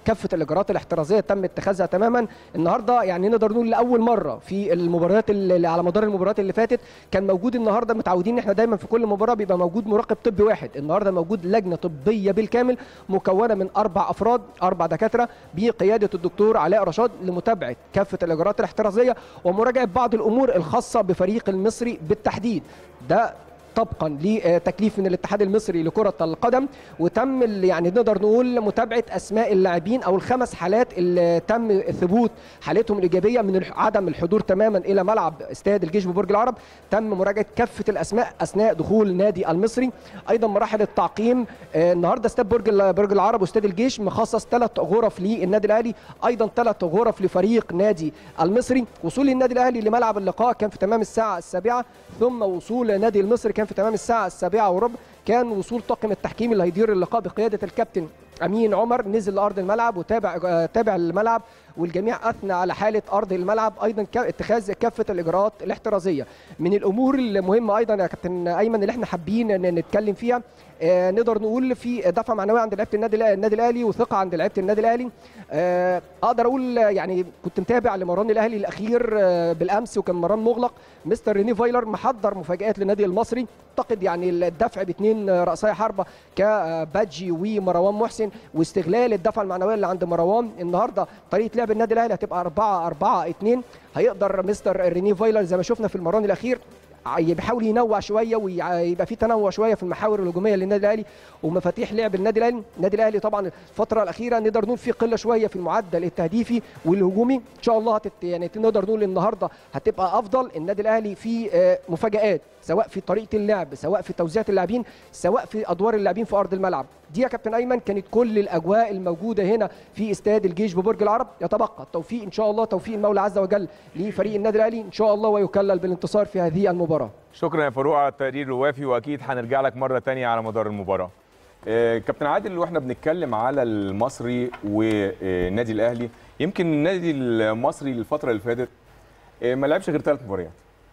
كافه الاجراءات الاحترازيه تم اتخاذها تماما النهارده يعني نقدر نقول لاول مره في المباريات اللي على مدار المباريات اللي فاتت كان موجود النهارده متعودين ان احنا دايما في كل مباراه بيبقى موجود مراقب طبي واحد النهارده موجود لجنه طبيه بالكامل مكونه من اربع افراد اربع دكاتره بقياده الدكتور علاء رشاد لمتابعه كافه الاجراءات الاحترازيه ومراجعه بعض الامور الخاصه بفريق المصري بالتحديد ده طبقا لتكليف من الاتحاد المصري لكرة القدم وتم ال- يعني نقدر نقول متابعة أسماء اللاعبين أو الخمس حالات اللي تم ثبوت حالتهم الإيجابية من الح- عدم الحضور تماما إلى ملعب استاد الجيش ببرج العرب تم مراجعة كافة الأسماء أثناء دخول نادي المصري أيضا مراحل التعقيم آه، النهارده استاد برج ال- برج العرب واستاد الجيش مخصص ثلاث غرف للنادي الأهلي أيضا ثلاث غرف لفريق نادي المصري وصول النادي الأهلي لملعب اللقاء كان في تمام الساعة السابعة ثم وصول نادي المصري كان في تمام الساعة السابعة وربع كان وصول طاقم التحكيم اللي هيدير اللقاء بقيادة الكابتن أمين عمر نزل لأرض الملعب وتابع آه، تابع الملعب والجميع أثنى على حالة أرض الملعب أيضا كا- اتخاذ كافة الإجراءات الاحترازية من الأمور المهمة أيضا يا كابتن أيمن اللي احنا حابين ن- نتكلم فيها آه، نقدر نقول في دفعة معنوية عند لعيبة النادي الأهلي- النادي الأهلي وثقة عند لعيبة النادي الأهلي آه، أقدر أقول آه، يعني كنت متابع لمران الأهلي الأخير آه، بالأمس وكان مران مغلق مستر ريني فايلر محضر مفاجآت للنادي المصري اعتقد يعني الدفع باثنين رأسي حربة كبادجي ومروان محسن واستغلال الدفعة المعنوية اللي عند مروان النهارده طريقة لعب النادي الأهلي هتبقى 4 4 2 هيقدر مستر ريني فايلر زي ما شفنا في المران الأخير بيحاول ينوع شويه ويبقى في تنوع شويه في المحاور الهجوميه للنادي الاهلي ومفاتيح لعب النادي الاهلي النادي الاهلي طبعا الفتره الاخيره نقدر نقول في قله شويه في المعدل التهديفي والهجومي ان شاء الله هتت يعني نقدر نقول النهارده هتبقى افضل النادي الاهلي في آه، مفاجات سواء في طريقه اللعب سواء في توزيعه اللاعبين سواء في ادوار اللاعبين في ارض الملعب دي يا كابتن ايمن كانت كل الاجواء الموجوده هنا في استاد الجيش ببرج العرب يتبقى التوفيق ان شاء الله توفيق المولى عز وجل لفريق النادي الاهلي ان شاء الله ويكلل بالانتصار في هذه المباراه شكرا يا فاروق على التقرير الوافي واكيد هنرجع لك مره تانية على مدار المباراه آه، كابتن عادل واحنا بنتكلم على المصري والنادي الاهلي يمكن النادي المصري الفتره اللي فاتت آه، ما لعبش غير ثلاث مباريات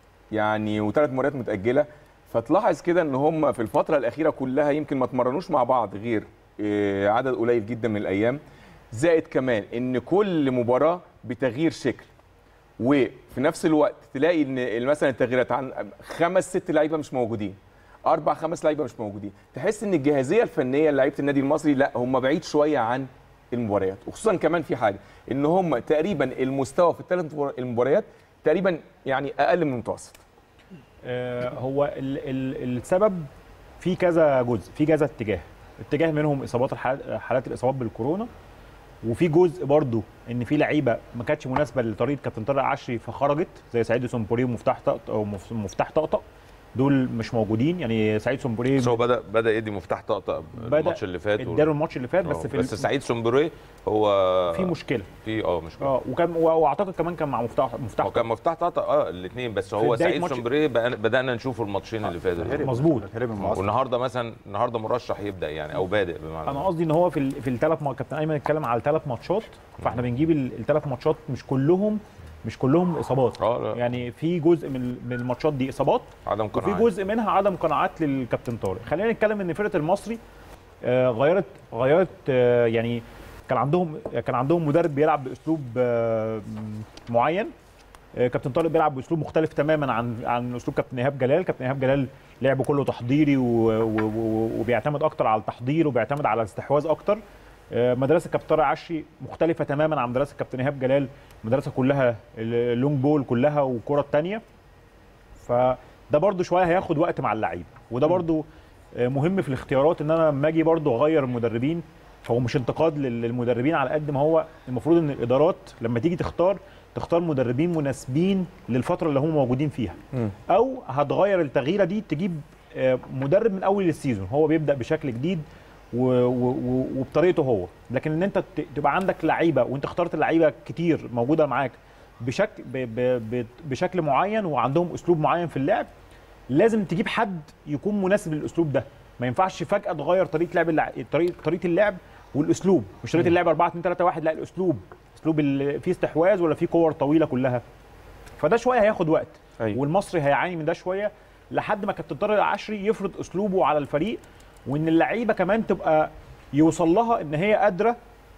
يعني وثلاث مباريات متاجله فتلاحظ كده ان هم في الفتره الاخيره كلها يمكن ما اتمرنوش مع بعض غير آه، عدد قليل جدا من الايام زائد كمان ان كل مباراه بتغيير شكل وفي نفس الوقت تلاقي ان مثلا التغييرات عن خمس ست لعيبه مش موجودين اربع خمس لعيبه مش موجودين تحس ان الجاهزيه الفنيه لعيبه النادي المصري لا هم بعيد شويه عن المباريات وخصوصا كمان في حاجه ان هم تقريبا المستوى في الثلاث المباريات تقريبا يعني اقل من المتوسط آه، هو ال ال السبب في كذا جزء في كذا اتجاه اتجاه منهم اصابات الحالات حالات الاصابات بالكورونا وفي جزء برضو ان في لعيبه ما كانتش مناسبه لطريقه كابتن طارق عشري فخرجت زي سعيد سومبوري ومفتاح طقطق او مف- مفتاح طقطق دول مش موجودين يعني سعيد سومبوري بس هو بدا بدا يدي مفتاح طقطق بدأ الماتش اللي فات وال- اداله الماتش اللي فات آه، بس في بس ال- سعيد سومبوري هو في مشكله في اه مشكله اه وكان و- واعتقد كمان كان مع مفتاح مفتاح هو كان مفتاح طقطق اه الاثنين بس هو بداية سعيد ماتش- سومبوري بقى- بدانا نشوفه الماتشين اللي فاتوا هرب. مظبوط. هرب من المعسكر. والنهارده مثلا النهارده مرشح يبدا يعني او بادئ بمعنى انا قصدي ان هو في ال- في الثلاث ما كابتن ايمن اتكلم على الثلاث ماتشات فاحنا بنجيب الثلاث ماتشات مش كلهم مش كلهم اصابات اه لا. يعني في جزء من من الماتشات دي اصابات عدم وفي قناعه جزء منها عدم قناعات للكابتن طارق خلينا نتكلم ان فرقه المصري آه، غيرت غيرت آه، يعني كان عندهم كان عندهم مدرب بيلعب باسلوب آه، معين آه، كابتن طارق بيلعب باسلوب مختلف تماما عن عن اسلوب كابتن ايهاب جلال كابتن ايهاب جلال لعبه كله تحضيري و- و- و- وبيعتمد اكتر على التحضير وبيعتمد على الاستحواذ اكتر آه، مدرسه كابتن طارق عشري مختلفه تماما عن مدرسه كابتن ايهاب جلال مدرسه كلها اللونج بول كلها والكره الثانيه فده برضو شويه هياخد وقت مع اللعيبه وده برضو آه، مهم في الاختيارات ان انا لما اجي برضو اغير المدربين فهو مش انتقاد لل- للمدربين على قد ما هو المفروض ان الادارات لما تيجي تختار تختار مدربين مناسبين للفتره اللي هم موجودين فيها او هتغير التغييره دي تجيب آه، مدرب من اول السيزون هو بيبدا بشكل جديد و- و- و- وبطريقته هو لكن ان انت ت- تبقى عندك لعيبه وانت اخترت لعيبه كتير موجوده معاك بشكل ب ب ب بشكل معين وعندهم اسلوب معين في اللعب لازم تجيب حد يكون مناسب للاسلوب ده ما ينفعش فجاه تغير طريقه لعب اللع... طريقه طريقه اللعب والاسلوب مش طريقه اللعب 4 2 3 1 لا الاسلوب اسلوب اللي فيه استحواذ ولا فيه كور طويله كلها فده شويه هياخد وقت أيوة. والمصري هيعاني من ده شويه لحد ما كابتن طارق العشري يفرض اسلوبه على الفريق وان اللعيبه كمان تبقى يوصل لها ان هي قادره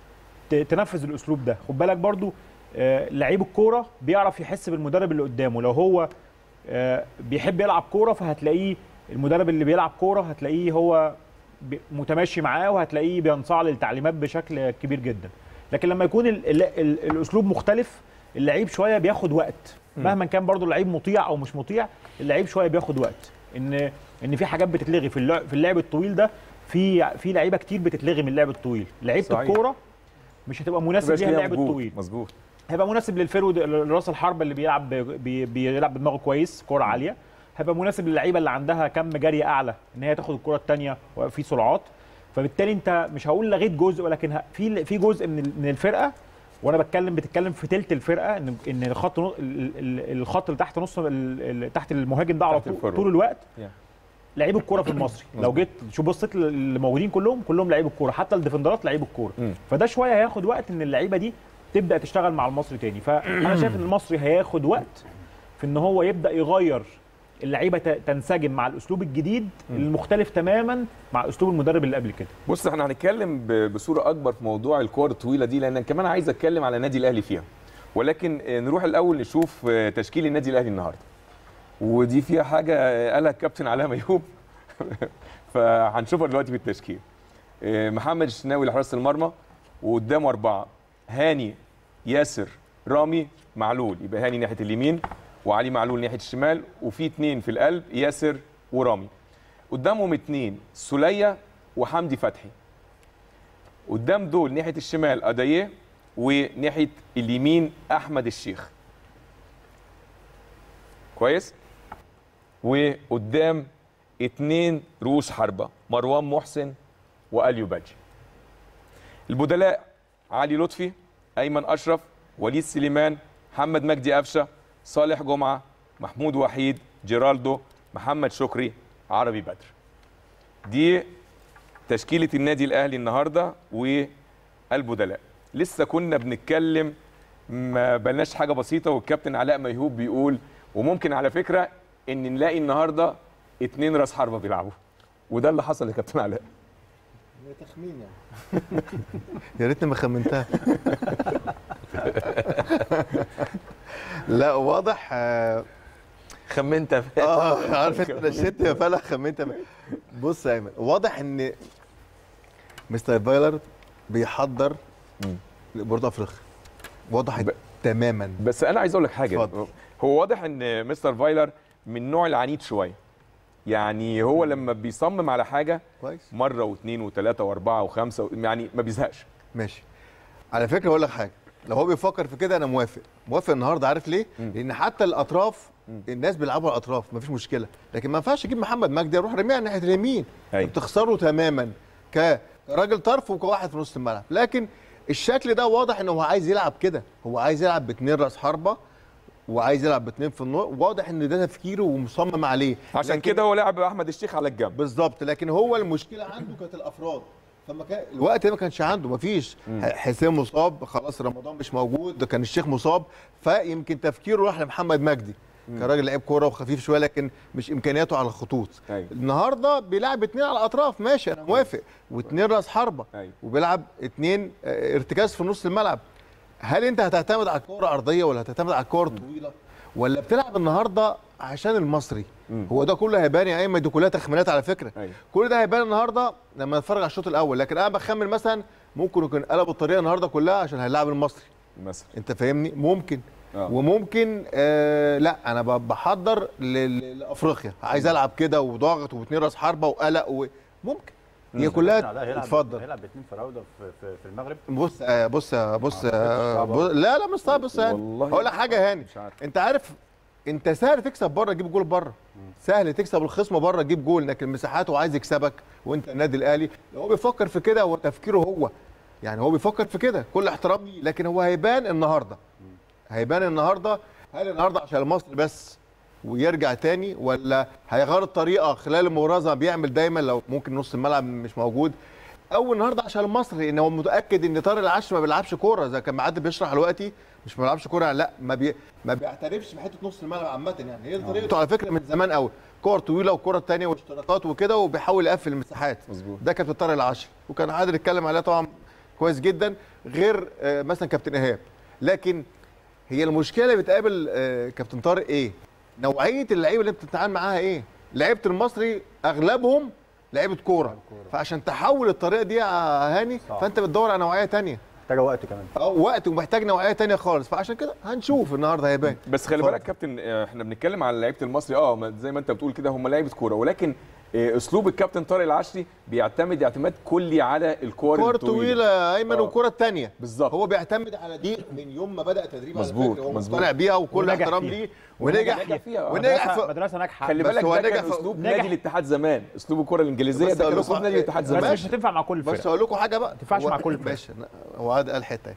ت- تنفذ الاسلوب ده خد بالك برضو آه، لعيب الكوره بيعرف يحس بالمدرب اللي قدامه لو هو آه، بيحب يلعب كوره فهتلاقيه المدرب اللي بيلعب كوره هتلاقيه هو بي- متماشي معاه وهتلاقيه بينصاع للتعليمات بشكل كبير جدا لكن لما يكون ال ال ال الاسلوب مختلف اللعيب شويه بياخد وقت مهما كان برضو اللعيب مطيع او مش مطيع اللعيب شويه بياخد وقت ان ان في حاجات بتتلغي في اللعب في اللعب الطويل ده في في لعيبه كتير بتتلغي من اللعب الطويل لعيبه صحيح. الكوره مش هتبقى مناسب مبقاش ليها ليها اللعب مجهود. الطويل مظبوط هيبقى مناسب للفرود راس الحرب اللي بيلعب بي بيلعب بدماغه كويس كوره عاليه هيبقى مناسب للعيبه اللي عندها كم جري اعلى ان هي تاخد الكره الثانيه وفي سرعات فبالتالي انت مش هقول لغيت جزء ولكن ه- في في جزء من ال- من الفرقه وانا بتكلم بتتكلم في تلت الفرقه ان ان الخط نص- ال- ال- الخط اللي تحت نص ال- ال- تحت المهاجم ده على تحت طول, الفرود. طول الوقت يعني. لعيب الكوره في المصري لو جيت شوف بصيت اللي موجودين كلهم كلهم لعيب الكوره حتى الديفندرات لعيب الكوره مم. فده شويه هياخد وقت ان اللعيبه دي تبدا تشتغل مع المصري تاني فانا شايف ان المصري هياخد وقت في ان هو يبدا يغير اللعيبه ت- تنسجم مع الاسلوب الجديد المختلف تماما مع اسلوب المدرب اللي قبل كده بص احنا هنتكلم ب- بصوره اكبر في موضوع الكور الطويله دي لان كمان عايز اتكلم على النادي الاهلي فيها ولكن آه، نروح الاول نشوف آه، تشكيل النادي الاهلي النهارده ودي فيها حاجه آه، قالها الكابتن علاء ميهوب فهنشوفها دلوقتي في التشكيل آه، محمد الشناوي لحراسه المرمى وقدامه اربعه هاني ياسر رامي معلول يبقى هاني ناحيه اليمين وعلي معلول ناحيه الشمال وفي اتنين في القلب ياسر ورامي قدامهم اتنين سولية وحمدي فتحي قدام دول ناحيه الشمال ادايه وناحيه اليمين احمد الشيخ كويس وقدام اتنين رؤوس حربه مروان محسن واليو باجي البدلاء علي لطفي ايمن اشرف وليد سليمان محمد مجدي قفشه صالح جمعه محمود وحيد جيرالدو محمد شكري عربي بدر دي تشكيله النادي الاهلي النهارده والبدلاء لسه كنا بنتكلم ما بلناش حاجه بسيطه والكابتن علاء ميهوب بيقول وممكن على فكره ان نلاقي النهارده اتنين راس حربه بيلعبوا وده اللي حصل يا كابتن علاء تخمين يعني يا ريتني ما خمنتها لا واضح اه خمنت آه، عارف انت نشيت يا فلا خمنت بص يا ايمن واضح ان مستر فايلر بيحضر مم. لبورد افريقيا واضح ب- تماما بس انا عايز اقول لك حاجه اتفضل. هو واضح ان مستر فايلر من النوع العنيد شويه يعني هو لما بيصمم على حاجه كويس مره واثنين وثلاثه واربعه وخمسه و- يعني ما بيزهقش ماشي على فكره اقول لك حاجه لو هو بيفكر في كده انا موافق موافق النهارده عارف ليه لان حتى الاطراف الناس بيلعبوا على الاطراف مفيش مشكله لكن ما ينفعش اجيب محمد مجدي اروح رميه ناحيه اليمين أيوة. بتخسره تماما ك- كراجل طرف وكواحد في نص الملعب لكن الشكل ده واضح ان هو عايز يلعب كده هو عايز يلعب باثنين راس حربه وعايز يلعب باثنين في النص واضح ان ده تفكيره ومصمم عليه عشان لكن- كده هو لعب احمد الشيخ على الجنب بالظبط لكن هو المشكله عنده كانت الافراد فما كان الوقت ده ما كانش عنده ما فيش حسين مصاب خلاص رمضان مش موجود ده كان الشيخ مصاب فيمكن تفكيره راح لمحمد مجدي كراجل لعيب كوره وخفيف شويه لكن مش امكانياته على الخطوط أيوة. النهارده بيلعب اتنين على الاطراف ماشي انا موافق واتنين راس حربه أيوة. وبيلعب اتنين آه، ارتكاز في نص الملعب هل انت هتعتمد على الكوره ارضيه ولا هتعتمد على الكوره طويله ولا بتلعب النهارده عشان المصري هو ده كله هيبان يا ايمن دي كلها تخمينات على فكره أيوة. كل ده هيبان النهارده لما نتفرج على الشوط الاول لكن انا بخمن مثلا ممكن يكون قلبوا الطريقه النهارده كلها عشان هيلاعب المصري مثلا انت فاهمني ممكن آه. وممكن آه لا انا ب- بحضر ل- ل- لافريقيا عايز العب كده وضاغط واتنين راس حربه وقلق وممكن هي كلها هيلعب اتفضل هيلعب باثنين فراوده في, في, في المغرب بص آه بص آه بص, آه صعبة. بص لا لا مش صعب بص يعني والله هقول لك حاجه يا هاني مش عارف. انت عارف انت سهل تكسب بره تجيب جول بره سهل تكسب الخصم بره تجيب جول لكن مساحاته عايز يكسبك وانت النادي الاهلي لو هو بيفكر في كده هو تفكيره هو يعني هو بيفكر في كده كل احترامي لكن هو هيبان النهارده هيبان النهارده هل النهارده عشان المصري بس ويرجع تاني ولا هيغير الطريقه خلال المباراه زي ما بيعمل دايما لو ممكن نص الملعب مش موجود او النهارده عشان المصري ان هو متاكد ان طارق العشر ما بيلعبش كوره زي كان معدي بيشرح دلوقتي مش ما بيلعبش كوره لا ما بي ما بيعترفش بحته نص الملعب عامه يعني هي دي طريقته على فكره من زمان قوي كور طويله وكره تانية واشتراكات وكده وبيحاول يقفل المساحات مظبوط. ده كابتن طارق العشر وكان عادل اتكلم عليها طبعا كويس جدا غير آه، مثلا كابتن ايهاب لكن هي المشكله اللي بتقابل آه، كابتن طارق ايه نوعيه اللعيبه اللي انت بتتعامل معاها ايه لعيبه المصري اغلبهم لعيبه كوره فعشان تحول الطريقه دي يا هاني صح. فانت بتدور على نوعيه تانية محتاجه وقت كمان اه وقت ومحتاج نوعيه تانية خالص فعشان كده هنشوف النهارده هيبان بس خلي اتفضل. بالك كابتن آه، احنا بنتكلم على لعيبه المصري اه ما- زي ما انت بتقول كده هم لعيبه كوره ولكن آه، اسلوب الكابتن طارق العشري بيعتمد اعتماد كلي على الكور كور الطويله طويله ايمن آه. والكره الثانيه بالظبط. هو بيعتمد على دي من يوم ما بدا تدريب على مظبوط، فكرة، هو مظبوط. مقتنع بيها وكل ونجح احترام فيها. ليه ونجح ونجح فيها. ونجح مدرسه في مدرسه ناجحه خلي بس بالك هو ده نجح كان في- اسلوب نجح. نادي الاتحاد زمان اسلوب الكره الانجليزيه بس ده كان أقول اسلوب لكم- نادي الاتحاد بس بس زمان مش هتنفع مع كل بس الفرق اقول لكم حاجه بقى تنفعش هو- مع كل الفرق. ماشي هو عاد قال حته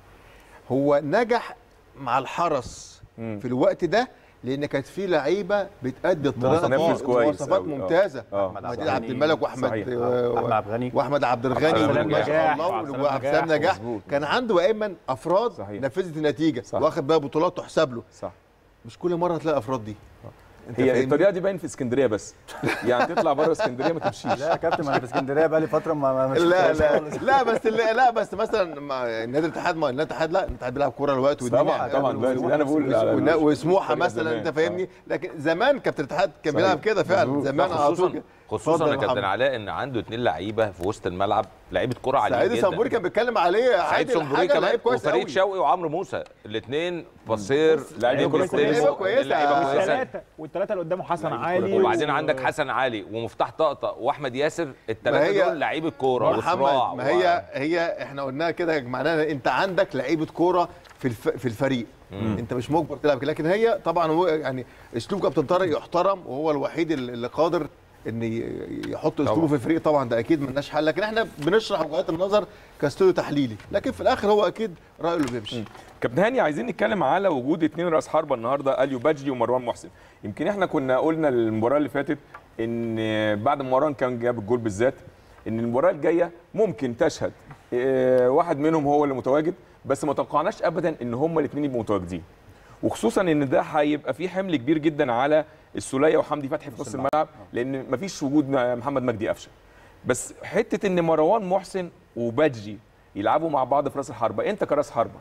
هو نجح مع الحرس مم. في الوقت ده لان كانت في لعيبه بتأدي الطريقه متنفس كويس مواصفات أوي، آه. ممتازه اه أحمد مهدي عبد عبد الملك واحمد صحيح. و- احمد عبد الغني واحمد عبد عبد الغني السلام ما شاء نجاح، الله وعبد السلام وعبد السلام نجاح. نجاح مظبوط. كان عنده ايمن افراد صحيح. نفذت النتيجه صح. واخد بقى بطولات تحسب له صح مش كل مره هتلاقي افراد دي انت هي فاهمني؟ الطريقه دي باين في اسكندريه بس يعني تطلع بره اسكندريه ما تمشيش لا يا كابتن ما انا في اسكندريه بقى لي فتره ما ما مش لا لا لا بس لا, لا بس مثلا مع نادي الاتحاد ما النادي الاتحاد لا الاتحاد بيلعب كوره الوقت والدنيا طبعا طبعا دلوقتي انا بقول على ونا- وسموحه طريقة مثلا زمان. انت فاهمني لكن زمان كابتن الاتحاد كان صحيح. بيلعب كده فعلا مظبوط. زمان على طول خصوصا كده. خصوصا اتفضل يا يا كابتن محمد. علاء ان عنده اتنين لعيبه في وسط الملعب لعيبه كوره عاليين سعيد جدا صنبوري كان بيتكلم عليه سعيد عادل صنبوري حاجه كمان لعيب كويس وفريد قوي شوقي وعمرو موسى الاثنين بصير لعيبة كويسة. لعيبة كويسة. لعيبه كويسه والثلاثه والثلاثه اللي قدامه حسن علي وبعدين و- عندك حسن علي ومفتاح طقطق واحمد ياسر ما الثلاثه هي- دول لعيبه كوره وصراع محمد ما هي هي احنا قلناها كده معناها انت عندك لعيبه كوره في الف... في الفريق مم. انت مش مجبر تلعب كده لكن هي طبعا هو يعني اسلوب كابتن طارق يحترم وهو الوحيد اللي اللي قادر ان ي- يحط اسلوبه طبعا. في الفريق طبعا ده اكيد ملناش حل لكن احنا بنشرح وجهات النظر كاستوديو تحليلي لكن في الاخر هو اكيد رايه اللي بيمشي كابتن هاني عايزين نتكلم على وجود اثنين راس حربه النهارده اليو باجلي ومروان محسن يمكن احنا كنا قلنا المباراه اللي فاتت ان بعد ما مروان كان جاب الجول بالذات ان المباراه الجايه ممكن تشهد اه، واحد منهم هو اللي متواجد بس ما توقعناش ابدا ان هما الاثنين يبقوا متواجدين وخصوصا ان ده هيبقى فيه حمل كبير جدا على السوليه وحمدي فتحي في نص الملعب لان مفيش وجود محمد مجدي قفشه بس حته ان مروان محسن وباجي يلعبوا مع بعض في راس الحربه انت كراس حربه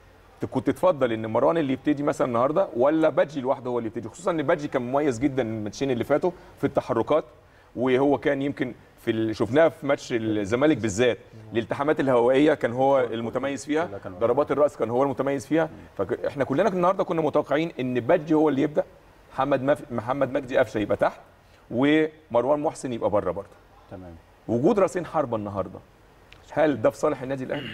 كنت تفضل ان مروان اللي يبتدي مثلا النهارده ولا بادجي لوحده هو اللي يبتدي خصوصا ان بادجي كان مميز جدا الماتشين اللي فاتوا في التحركات وهو كان يمكن في ال... شفناها في ماتش الزمالك بالذات الالتحامات الهوائيه كان هو المتميز فيها ضربات الراس كان هو المتميز فيها فاحنا كلنا النهارده كنا متوقعين ان بادجي هو اللي يبدا محمد مف... محمد مجدي قفشه يبقى تحت ومروان محسن يبقى بره برضه تمام وجود راسين حربه النهارده هل ده في صالح النادي الاهلي؟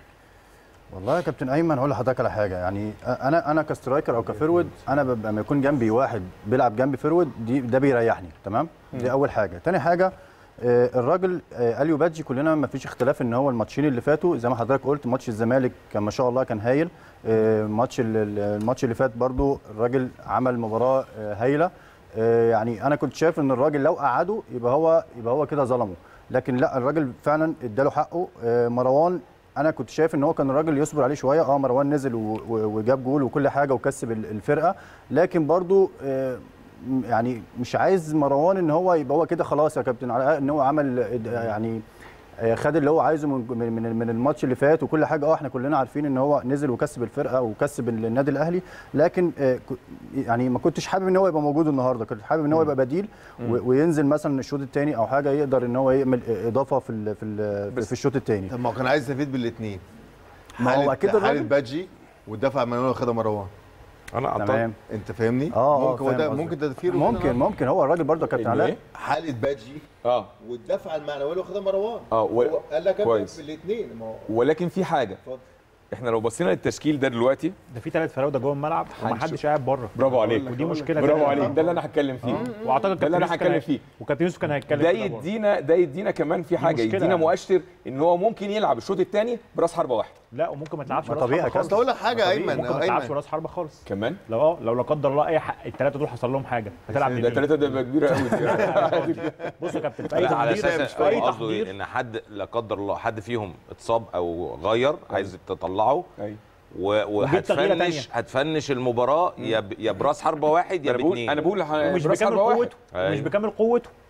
والله يا كابتن ايمن هقول لحضرتك على حاجه يعني انا انا كسترايكر او كفيرود انا ببقى لما يكون جنبي واحد بيلعب جنبي فيرود دي ده بيريحني تمام دي اول حاجه تاني حاجه آه، الراجل آه، اليو بادجي كلنا ما فيش اختلاف ان هو الماتشين اللي فاتوا زي ما حضرتك قلت ماتش الزمالك كان ما شاء الله كان هايل آه، ماتش ال- ال- الماتش اللي فات برضو الراجل عمل مباراه آه، هايله آه، يعني انا كنت شايف ان الراجل لو قعده يبقى هو يبقى هو كده ظلمه لكن لا الراجل فعلا اداله حقه آه، مروان انا كنت شايف ان هو كان الراجل يصبر عليه شويه اه مروان نزل و- و- وجاب جول وكل حاجه وكسب ال- الفرقه لكن برضو آه، م- يعني مش عايز مروان ان هو يبقى هو كده خلاص يا كابتن علاء ان هو عمل آه، يعني آه، خد اللي هو عايزه من من من- من الماتش اللي فات وكل حاجه اه احنا كلنا عارفين ان هو نزل وكسب الفرقه وكسب النادي الاهلي لكن آه، ك- يعني ما كنتش حابب ان هو يبقى موجود النهارده كنت حابب ان هو يبقى بديل و- وينزل مثلا الشوط الثاني او حاجه يقدر ان هو يعمل اضافه في ال- في ال- في الشوط الثاني طب ما هو كان عايز يستفيد بالاثنين ما هو أكيد حاله الراجل- بادجي والدفع من اللي خدها مروان انا أعتقد تمام انت فاهمني اه ممكن هو فاهم ده قصدك. ممكن ده تفكيره ممكن ممكن هو الراجل برضه يا كابتن إنه علاء إيه؟ حاله بادجي اه والدفع المعنوي اللي واخدها مروان اه و... هو قال لك كويس. في الاثنين ما هو ولكن في حاجه اتفضل. احنا لو بصينا للتشكيل ده دلوقتي ده في ثلاث فراوده جوه الملعب هنشوف. ومحدش قاعد بره برافو عليك ودي مشكله برافو تانية. عليك ده اللي انا هتكلم فيه واعتقد ده اللي انا كابتن يوسف كان هتكلم هي- فيه وكابتن يوسف كان هيتكلم ده في برضه. يدينا ده يدينا كمان في حاجه مشكلة يدينا يعني. مؤشر ان هو ممكن يلعب الشوط الثاني براس حربه واحده لا وممكن ما تلعبش ما راس طبيعي حربة كده. خالص بس اقول لك حاجه طبيعي. ايمن ممكن ما تلعبش ايمن راس حربه خالص كمان لو اه لو لا قدر الله اي حق الثلاثه دول حصل لهم حاجه هتلعب ده منين؟ ثلاثه ده بقى كبيره قوي بص يا كابتن في اي لا على تحضير اساس في اي هو قصده تحضير إيه؟ ان حد لا قدر الله حد فيهم اتصاب او غير عايز تطلعه ايوه و- وجيب تغييرة وهتفنش هتفنش المباراه يا ب- يا براس حربه واحد يا انا بقول باثنين انا بقول ومش براس بكامل حربه واحد قوته ومش أيوة. بكامل قوته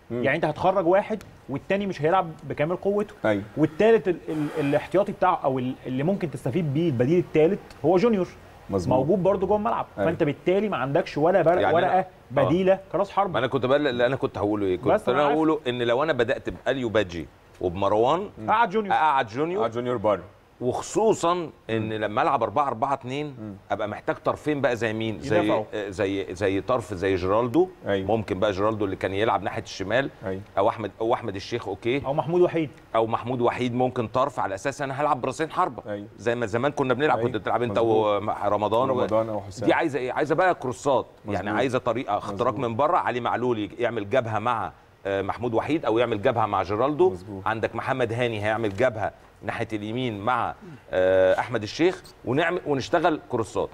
يعني انت هتخرج واحد والتاني مش هيلعب بكامل قوته ايوه والتالت ال ال الاحتياطي بتاعه او ال- اللي ممكن تستفيد بيه البديل التالت هو جونيور مظبوط موجود برده جوه الملعب أيوة. فانت بالتالي ما عندكش ولا برق يعني يعني ورقه أنا- بديله كراس ما حرب انا كنت بقى اللي انا كنت هقوله ايه بس كنت أنا انا عارف. هقوله ان لو انا بدات باليو بادجي وبمروان قعد جونيور اقعد جونيور آه، جونيور بار وخصوصا ان لما العب 4 4 2 ابقى محتاج طرفين بقى زي مين زي يدافعوا. آه، زي زي طرف زي جيرالدو أيوة. ممكن بقى جيرالدو اللي كان يلعب ناحيه الشمال ايوه او احمد او احمد الشيخ اوكي او محمود وحيد او محمود وحيد ممكن طرف على اساس انا هلعب براسين حربه أيوة. زي ما زمان كنا بنلعب أيوة. كنت بتلعب انت مظبوط. ورمضان و... رمضان او حسام دي عايزه ايه عايزه بقى كروسات يعني مظبوط. عايزه طريقه اختراق مظبوط. من بره علي معلول يعمل جبهه مع آه، محمود وحيد او يعمل جبهه مع جيرالدو مظبوط. عندك محمد هاني هيعمل جبهه ناحيه اليمين مع آه، احمد الشيخ ونعمل ونشتغل كروسات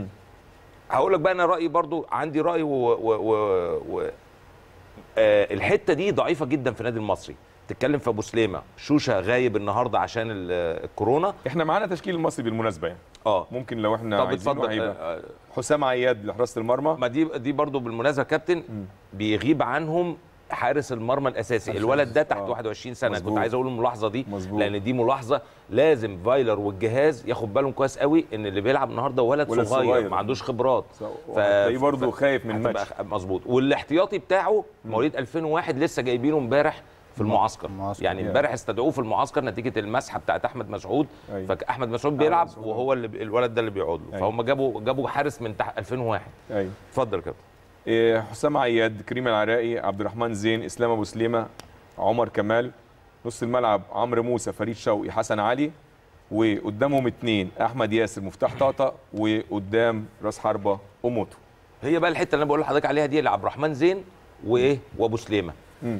هقول لك بقى انا رايي برضو عندي راي و, و, و, و آه، الحته دي ضعيفه جدا في النادي المصري تتكلم في ابو سليمه شوشه غايب النهارده عشان ال- الكورونا احنا معانا تشكيل المصري بالمناسبه يعني اه ممكن لو احنا طب عايزينه اتفضل هيبقى آه، آه، حسام عياد لحراسه المرمى ما دي دي برضو بالمناسبه يا كابتن بيغيب عنهم حارس المرمى الاساسي الولد ده تحت آه. 21 سنه مظبوط. كنت عايز اقول الملاحظه دي مظبوط. لان دي ملاحظه لازم فايلر والجهاز ياخد بالهم كويس قوي ان اللي بيلعب النهارده ولد, ولد صغير, صغير. ما عندوش خبرات تلاقيه برضه خايف من هتبقى الماتش خ- مظبوط والاحتياطي بتاعه مواليد 2001 لسه جايبينه امبارح في المعسكر المعسكر. يعني Yeah. امبارح استدعوه في المعسكر نتيجه المسحه بتاعت احمد مسعود أيوة. فاحمد مسعود بيلعب مسعود. وهو اللي الولد ده اللي بيقعد له أيوة. فهم جابوا جابوا حارس من تحت 2001 ايوه اتفضل يا كابتن إيه، حسام عياد كريم العراقي عبد الرحمن زين اسلام ابو سليمه عمر كمال نص الملعب عمرو موسى فريد شوقي حسن علي وقدامهم اثنين احمد ياسر مفتاح طاطا وقدام راس حربه اوموتو هي بقى الحته اللي انا بقول لحضرتك عليها دي اللي عبد الرحمن زين وايه وابو سليمه مم.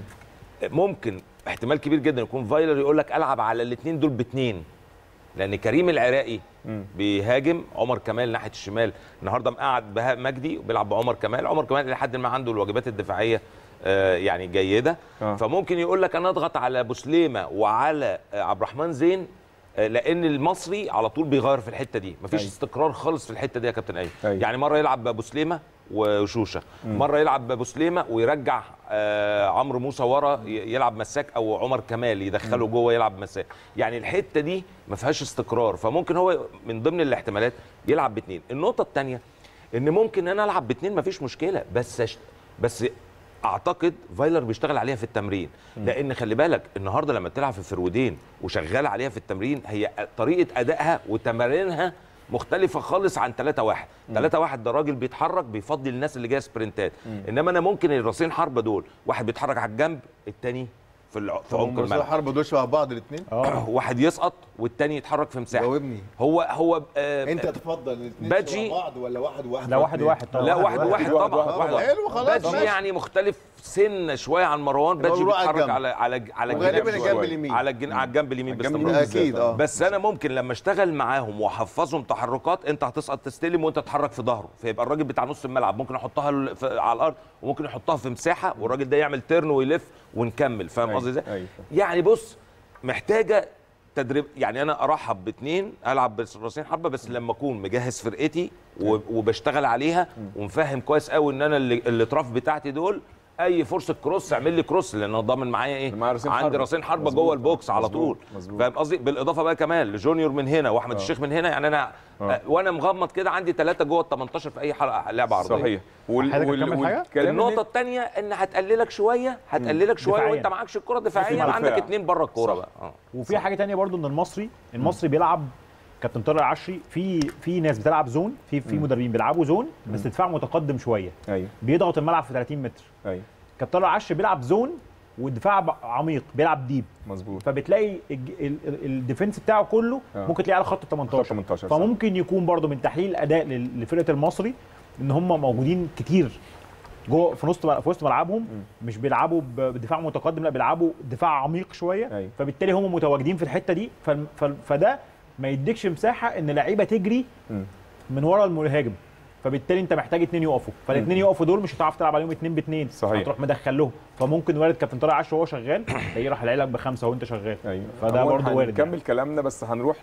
ممكن احتمال كبير جدا يكون فايلر يقول لك العب على الاثنين دول باثنين لان كريم العراقي مم. بيهاجم عمر كمال ناحيه الشمال النهارده مقعد بهاء مجدي وبيلعب بعمر كمال عمر كمال لحد ما عنده الواجبات الدفاعيه آه، يعني جيده آه. فممكن يقول لك انا اضغط على ابو سليمه وعلى آه، عبد الرحمن زين آه، لان المصري على طول بيغير في الحته دي مفيش أيوة. استقرار خالص في الحته دي يا كابتن ايمن أيوة. يعني مره يلعب بابو سليمه وشوشه مره يلعب بابو سليمه ويرجع آه عمرو موسى ورا ي- يلعب مساك او عمر كمال يدخله جوه يلعب مساك يعني الحته دي ما فيهاش استقرار فممكن هو من ضمن الاحتمالات يلعب باثنين النقطه الثانيه ان ممكن انا العب باثنين ما فيش مشكله بس أشت... بس اعتقد فايلر بيشتغل عليها في التمرين لان خلي بالك النهارده لما تلعب في فرودين وشغال عليها في التمرين هي طريقه ادائها وتمارينها مختلفة خالص عن 3 1 3 1 ده راجل بيتحرك بيفضي الناس اللي جايه سبرنتات انما انا ممكن الراسين حربة دول واحد بيتحرك على الجنب التاني في الع- في عمق هم الملعب الحرب دول شبه بعض الاثنين واحد يسقط والتاني يتحرك في مساحة جاوبني هو هو آه انت تفضل الاثنين باجي- شبه بعض ولا واحد واحد لا واحد واحد طبعا لا واحد واحد واحد طبعا واحد. واحد واحد حلو خلاص باجي ماشي. يعني مختلف سن شويه عن مروان باجي بيروح على بيتحرك الجنب. على على على وغالبا الجنب الجنب شوية. اليمين. على الجن... على الجنب اليمين الجنب باستمرار اليمين اكيد بالذات. اه بس انا ممكن لما اشتغل معاهم واحفظهم تحركات انت هتسقط تستلم وانت تتحرك في ظهره فيبقى الراجل بتاع نص الملعب ممكن احطها ال- في- على الارض وممكن يحطها في مساحه والراجل ده يعمل تيرن ويلف ونكمل فاهم أيوة، قصدي ازاي؟ أيوة. يعني بص محتاجه تدريب يعني انا ارحب باثنين العب براسين حبه بس لما اكون مجهز فرقتي و- وبشتغل عليها ومفهم كويس قوي ان انا اللي الاطراف بتاعتي دول اي فرصه كروس اعمل لي كروس لان انا ضامن معايا ايه معايا راسين عندي حربة. راسين حربه مظبوط. جوه البوكس على مظبوط. طول مظبوط. فاهم قصدي بالاضافه بقى كمان لجونيور من هنا واحمد الشيخ من هنا يعني انا آه. آه. وانا مغمض كده عندي ثلاثه جوه ال 18 في اي حلقه لعبه عرضيه صحيح وال حضرتك هتكمل حاجة؟ والكلام النقطة الثانية ان هتقللك شوية هتقللك شوية دفاعياً. وانت معكش الكرة دفاعيا دفاع. عندك اتنين بره الكورة بقى اه وفي حاجه تانية برضو ان المصري المصري بيلعب كابتن طارق العشري في في ناس بتلعب زون في في مدربين بيلعبوا زون بس دفاع متقدم شويه ايوه بيضغط الملعب في 30 متر ايوه كابتن طارق العشري بيلعب زون والدفاع ب- عميق بيلعب ديب مظبوط فبتلاقي الج- ال- ال- الديفنس بتاعه كله آه. ممكن تلاقيه على خط ال 18 خط 18 صح. فممكن يكون برضو من تحليل الاداء لل- لفرقه المصري ان هم موجودين كتير جوه في نص في وسط ملعبهم مش بيلعبوا ب- بدفاع متقدم لا بيلعبوا دفاع عميق شويه أيوة. فبالتالي هم متواجدين في الحته دي ف- ف- فده ما يديكش مساحه ان لعيبه تجري مم. من ورا المهاجم فبالتالي انت محتاج اتنين يقفوا فالاثنين يقفوا دول مش هتعرف تلعب عليهم اتنين باتنين صحيح. هتروح مدخل لهم فممكن وارد كابتن طارق عاشور وهو شغال تلاقيه راح لك بخمسه وانت شغال ايوه فده عموماً برضه وارد هنكمل كلامنا بس هنروح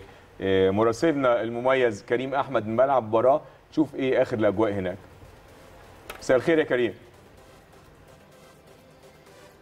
لمراسلنا المميز كريم احمد من ملعب مباراه تشوف ايه اخر الاجواء هناك مساء الخير يا كريم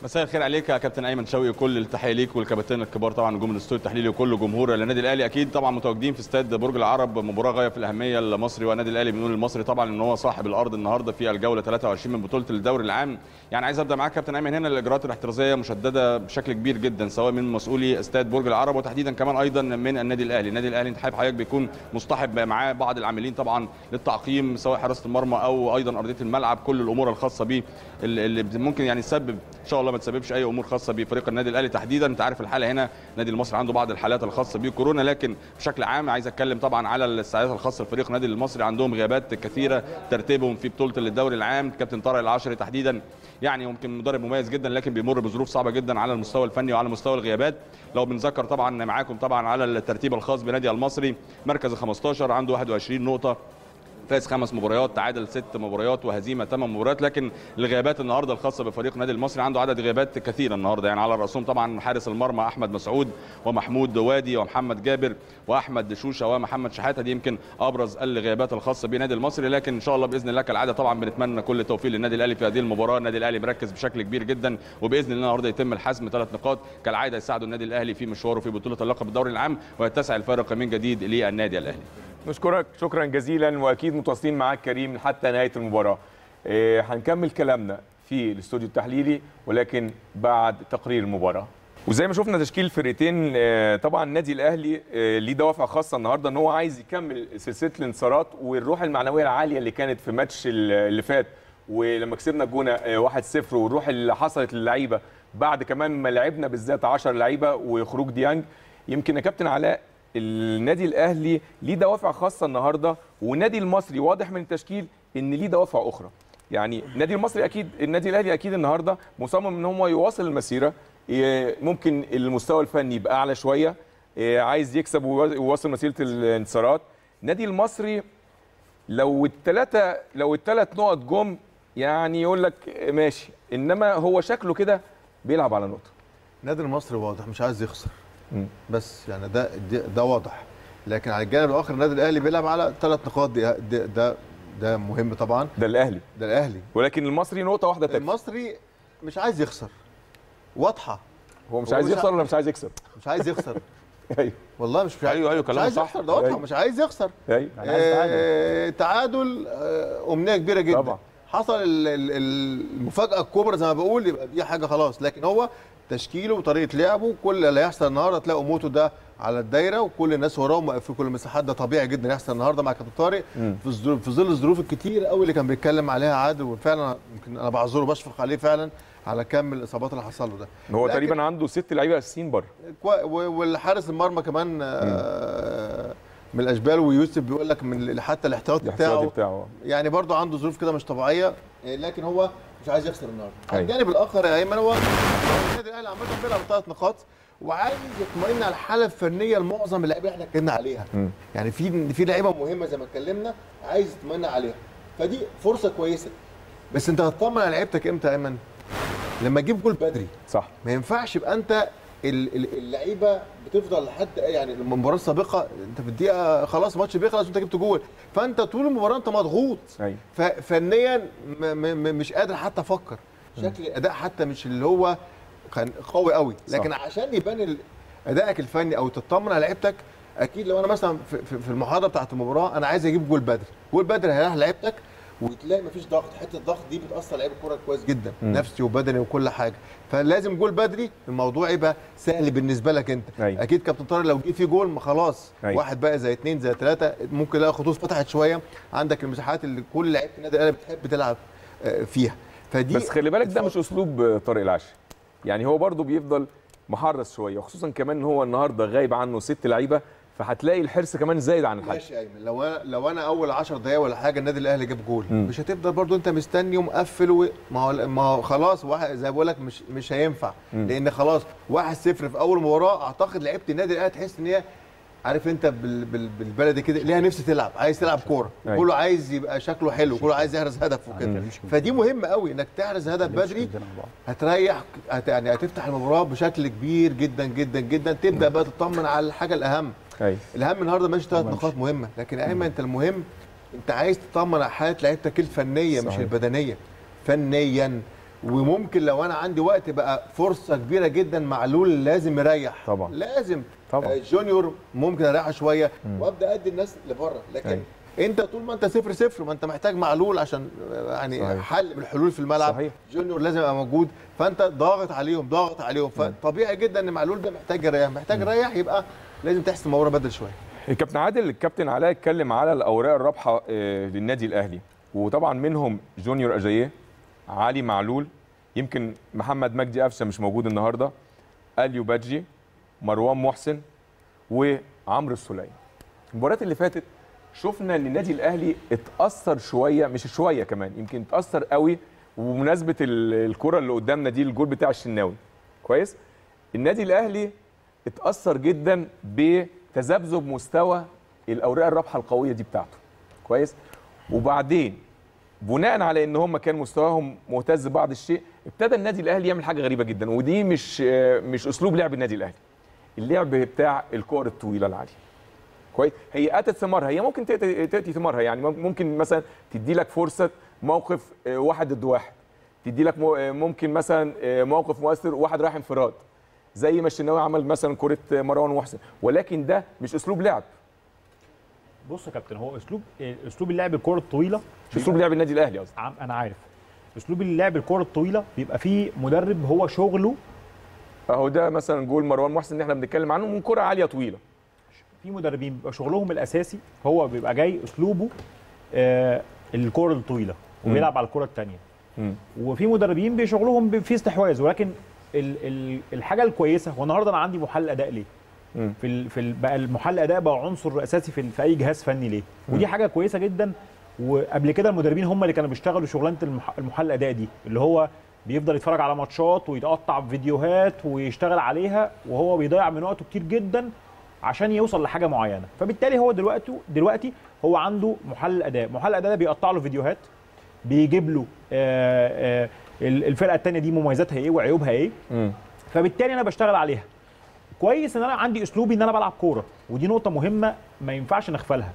مساء الخير عليك يا كابتن ايمن شوقي وكل التحيه ليك والكابتن الكبار طبعا نجوم الاستوديو التحليلي وكل جمهور النادي الاهلي اكيد طبعا متواجدين في استاد برج العرب مباراه غايه في الاهميه المصري والنادي الاهلي بنقول المصري طبعا ان هو صاحب الارض النهارده في الجوله 23 من بطوله الدوري العام يعني عايز ابدا معاك كابتن ايمن هنا الاجراءات الاحترازيه مشدده بشكل كبير جدا سواء من مسؤولي استاد برج العرب وتحديدا كمان ايضا من النادي الاهلي النادي الاهلي انت حابب حضرتك بيكون مصطحب معاه بعض العاملين طبعا للتعقيم سواء حراسه المرمى او ايضا ارضيه الملعب كل الامور الخاصه بيه اللي ممكن يعني تسبب ان شاء الله ما تسببش اي امور خاصه بفريق النادي الاهلي تحديدا انت عارف الحاله هنا النادي المصري عنده بعض الحالات الخاصه بكورونا لكن بشكل عام عايز اتكلم طبعا على الاستعدادات الخاصه لفريق النادي المصري عندهم غيابات كثيره ترتيبهم في بطوله الدوري العام كابتن طارق العشري تحديدا يعني ممكن مدرب مميز جدا لكن بيمر بظروف صعبه جدا على المستوى الفني وعلى مستوى الغيابات لو بنذكر طبعا معاكم طبعا على الترتيب الخاص بنادي المصري مركز 15 عنده 21 نقطه فاز خمس مباريات تعادل ست مباريات وهزيمه ثمان مباريات لكن الغيابات النهارده الخاصه بفريق النادي المصري عنده عدد غيابات كثيره النهارده يعني على راسهم طبعا حارس المرمى احمد مسعود ومحمود وادي ومحمد جابر واحمد شوشه ومحمد شحاته دي يمكن ابرز الغيابات الخاصه بالنادي المصري لكن ان شاء الله باذن الله كالعاده طبعا بنتمنى كل التوفيق للنادي الاهلي في هذه المباراه النادي الاهلي مركز بشكل كبير جدا وباذن الله النهارده يتم الحسم ثلاث نقاط كالعاده يساعدوا النادي الاهلي في مشواره في بطوله اللقب الدوري العام ويتسع الفارق من جديد للنادي الاهلي نشكرك شكرا جزيلا واكيد متواصلين معاك كريم حتى نهايه المباراه إيه هنكمل كلامنا في الاستوديو التحليلي ولكن بعد تقرير المباراه وزي ما شفنا تشكيل الفرقتين آه، طبعا النادي الاهلي آه، ليه دوافع خاصه النهارده ان هو عايز يكمل سلسله الانتصارات والروح المعنويه العاليه اللي كانت في ماتش ال- اللي فات ولما كسبنا الجونه آه، 1-0 والروح اللي حصلت للعيبه بعد كمان ما لعبنا بالذات 10 لعيبه وخروج ديانج يمكن يا كابتن علاء النادي الاهلي ليه دوافع خاصه النهارده والنادي المصري واضح من التشكيل ان ليه دوافع اخرى يعني النادي المصري اكيد النادي الاهلي اكيد النهارده مصمم ان هو يواصل المسيره إيه، ممكن المستوى الفني يبقى اعلى شويه إيه، عايز يكسب ويواصل مسيره الانتصارات النادي المصري لو الثلاثه لو الثلاث نقط جم يعني يقول لك ماشي انما هو شكله كده بيلعب على نقطه النادي المصري واضح مش عايز يخسر مم. بس يعني ده ده, ده واضح لكن على الجانب الاخر النادي الاهلي بيلعب على ثلاث نقاط دي ده ده, ده مهم طبعا ده الاهلي ده الاهلي ولكن المصري نقطه واحده تكفي المصري مش عايز يخسر واضحه هو مش هو عايز مش يخسر ع- ولا مش عايز يكسب مش عايز يخسر ايوه والله مش مش عايز أيوة، أيوة، مش كلامه عايز صح. يخسر ده واضحه أيوة. مش عايز يخسر ايوه أنا عايز أتعادل. آه، تعادل آه، امنيه كبيره جدا طبعا. حصل ال- ال- المفاجاه الكبرى زي ما بقول يبقى دي حاجه خلاص لكن هو تشكيله وطريقه لعبه كل اللي هيحصل النهارده تلاقوا موتو ده على الدايره وكل الناس وراه في كل المساحات ده طبيعي جدا يحصل النهارده مع كابتن طارق في الظروف في ظل الظروف الكتير قوي اللي كان بيتكلم عليها عادل وفعلا يمكن انا بعذره بشفق عليه فعلا على كم الاصابات اللي حصل له ده هو لكن- تقريبا عنده ست لعيبه اساسيين بره كوا- و- والحارس المرمى كمان آه، من الاشبال ويوسف بيقول لك من ال- حتى الاحتياطي الاحتياطي بتاعه بتاعه يعني برضه عنده ظروف كده مش طبيعيه آه، لكن هو مش عايز يخسر النهارده على أيوة. الجانب الاخر يا ايمن هو النادي الاهلي عامه بيلعب ثلاث نقاط وعايز يطمئن على الحاله الفنيه لمعظم اللعيبه اللي احنا اتكلمنا عليها مم. يعني في في لعيبه مهمه زي ما اتكلمنا عايز يطمئن عليها فدي فرصه كويسه بس انت هتطمن على لعيبتك امتى يا ايمن لما تجيب جول بدري صح ما ينفعش يبقى انت ال- ال- اللعيبه بتفضل لحد يعني المباراه السابقه انت في الدقيقه خلاص الماتش بيخلص وانت جبت جول فانت طول المباراه انت مضغوط ايوه ففنيا م- م- م- مش قادر حتى افكر شكل الاداء حتى مش اللي هو كان قوي قوي لكن صح. عشان يبان ال- ادائك الفني او تطمن على لعيبتك اكيد لو انا مثلا في, في, في المحاضره بتاعت المباراه انا عايز اجيب جول بدري جول بدري هيريح لعيبتك وتلاقي مفيش ضغط حته الضغط دي بتاثر لعيب الكوره كويس جدا مم. نفسي وبدني وكل حاجه فلازم جول بدري الموضوع يبقى سهل بالنسبه لك انت أيوة. اكيد كابتن طارق لو جه فيه جول ما خلاص أيوة. واحد بقى زي اثنين زي ثلاثه ممكن تلاقي خطوط فتحت شويه عندك المساحات اللي كل لعيبه النادي الاهلي بتحب تلعب آه، فيها فدي بس خلي بالك ده مش اسلوب طارق العشري يعني هو برضه بيفضل محرص شويه وخصوصا كمان ان هو النهارده غايب عنه ست لعيبه فهتلاقي الحرص كمان زايد عن الحد ماشي يا ايمن لو انا لو انا اول 10 دقايق ولا حاجه النادي الاهلي جاب جول مم. مش هتفضل برضو انت مستني ومقفل و... ما هو ما هو خلاص واحد زي ما بقول لك مش مش هينفع مم. لان خلاص 1-0 في اول مباراه اعتقد لعيبه النادي الاهلي تحس ان هي عارف انت بال... بال... بالبلدي كده ليها نفس تلعب عايز تلعب كوره أيوة. كله عايز يبقى شكله حلو كله عايز يحرز هدف وكده فدي مهمه قوي انك تحرز هدف بدري هتريح هت... يعني هتفتح المباراه بشكل كبير جدا جدا جدا تبدا بقى تطمن على الحاجه الاهم ايوه الاهم النهارده ماشي ثلاث نقاط مهمه لكن ايمن انت المهم انت عايز تطمن على حاله لعيبتك الفنيه مش صحيح. البدنيه فنيا وممكن لو انا عندي وقت بقى فرصه كبيره جدا معلول لازم يريح طبعا. لازم طبعا. آه، جونيور ممكن اريحه شويه وابدا ادي الناس لبره لكن أيوة. انت طول ما انت صفر صفر ما انت محتاج معلول عشان آه، يعني صحيح. حل من الحلول في الملعب صحيح. جونيور لازم يبقى موجود فانت ضاغط عليهم ضاغط عليهم فطبيعي جدا ان معلول ده محتاج يريح محتاج يريح يبقى لازم تحسم المباراه بدل شويه الكابتن عادل الكابتن علاء اتكلم على الاوراق الرابحه آه، للنادي الاهلي وطبعا منهم جونيور اجاييه علي معلول يمكن محمد مجدي قفشه مش موجود النهارده اليو بادجي مروان محسن وعمرو السوليه المباريات اللي فاتت شفنا ان النادي الاهلي اتاثر شويه مش شويه كمان يمكن اتاثر قوي وبمناسبه ال- الكره اللي قدامنا دي الجول بتاع الشناوي كويس النادي الاهلي اتاثر جدا بتذبذب مستوى الاوراق الرابحه القويه دي بتاعته كويس وبعدين بناء على ان هم كان مستواهم مهتز بعض الشيء ابتدى النادي الاهلي يعمل حاجه غريبه جدا ودي مش مش اسلوب لعب النادي الاهلي اللعب بتاع الكور الطويله العاليه كويس هي اتت ثمارها هي ممكن تاتي تاتي ثمارها يعني ممكن مثلا تدي لك فرصه موقف آه، واحد ضد واحد تدي لك مو- آه، ممكن مثلا آه، موقف مؤثر واحد رايح انفراد زي ما الشناوي عمل مثلا كره آه، مروان محسن ولكن ده مش اسلوب لعب بص يا كابتن هو اسلوب اسلوب اللعب الكره الطويله مش اسلوب لعب النادي الاهلي قصدي عم- انا عارف اسلوب اللعب الكره الطويله بيبقى فيه مدرب هو شغله اهو ده مثلا جول مروان محسن اللي احنا بنتكلم عنه من كره عاليه طويله في مدربين بيبقى شغلهم الاساسي هو بيبقى جاي اسلوبه آه الكره الطويله وبيلعب على الكره الثانيه مم. وفي مدربين بشغلهم بي- في استحواذ ولكن ال ال الحاجه الكويسه هو النهارده انا عندي محلل اداء ليه؟ مم. في ال في ال بقى المحلل اداء بقى عنصر اساسي في, ال- في اي جهاز فني ليه؟ ودي حاجه كويسه جدا وقبل كده المدربين هم اللي كانوا بيشتغلوا شغلانه المح- المحلل الاداء دي اللي هو بيفضل يتفرج على ماتشات ويتقطع فيديوهات ويشتغل عليها وهو بيضيع من وقته كتير جدا عشان يوصل لحاجه معينه فبالتالي هو دلوقتي دلوقتي هو عنده محلل اداء محلل الاداء ده بيقطع له فيديوهات بيجيب له آه، آه، ال- الفرقه الثانيه دي مميزاتها ايه وعيوبها ايه مم. فبالتالي انا بشتغل عليها كويس ان انا عندي اسلوبي ان انا بلعب كوره ودي نقطه مهمه ما ينفعش نغفلها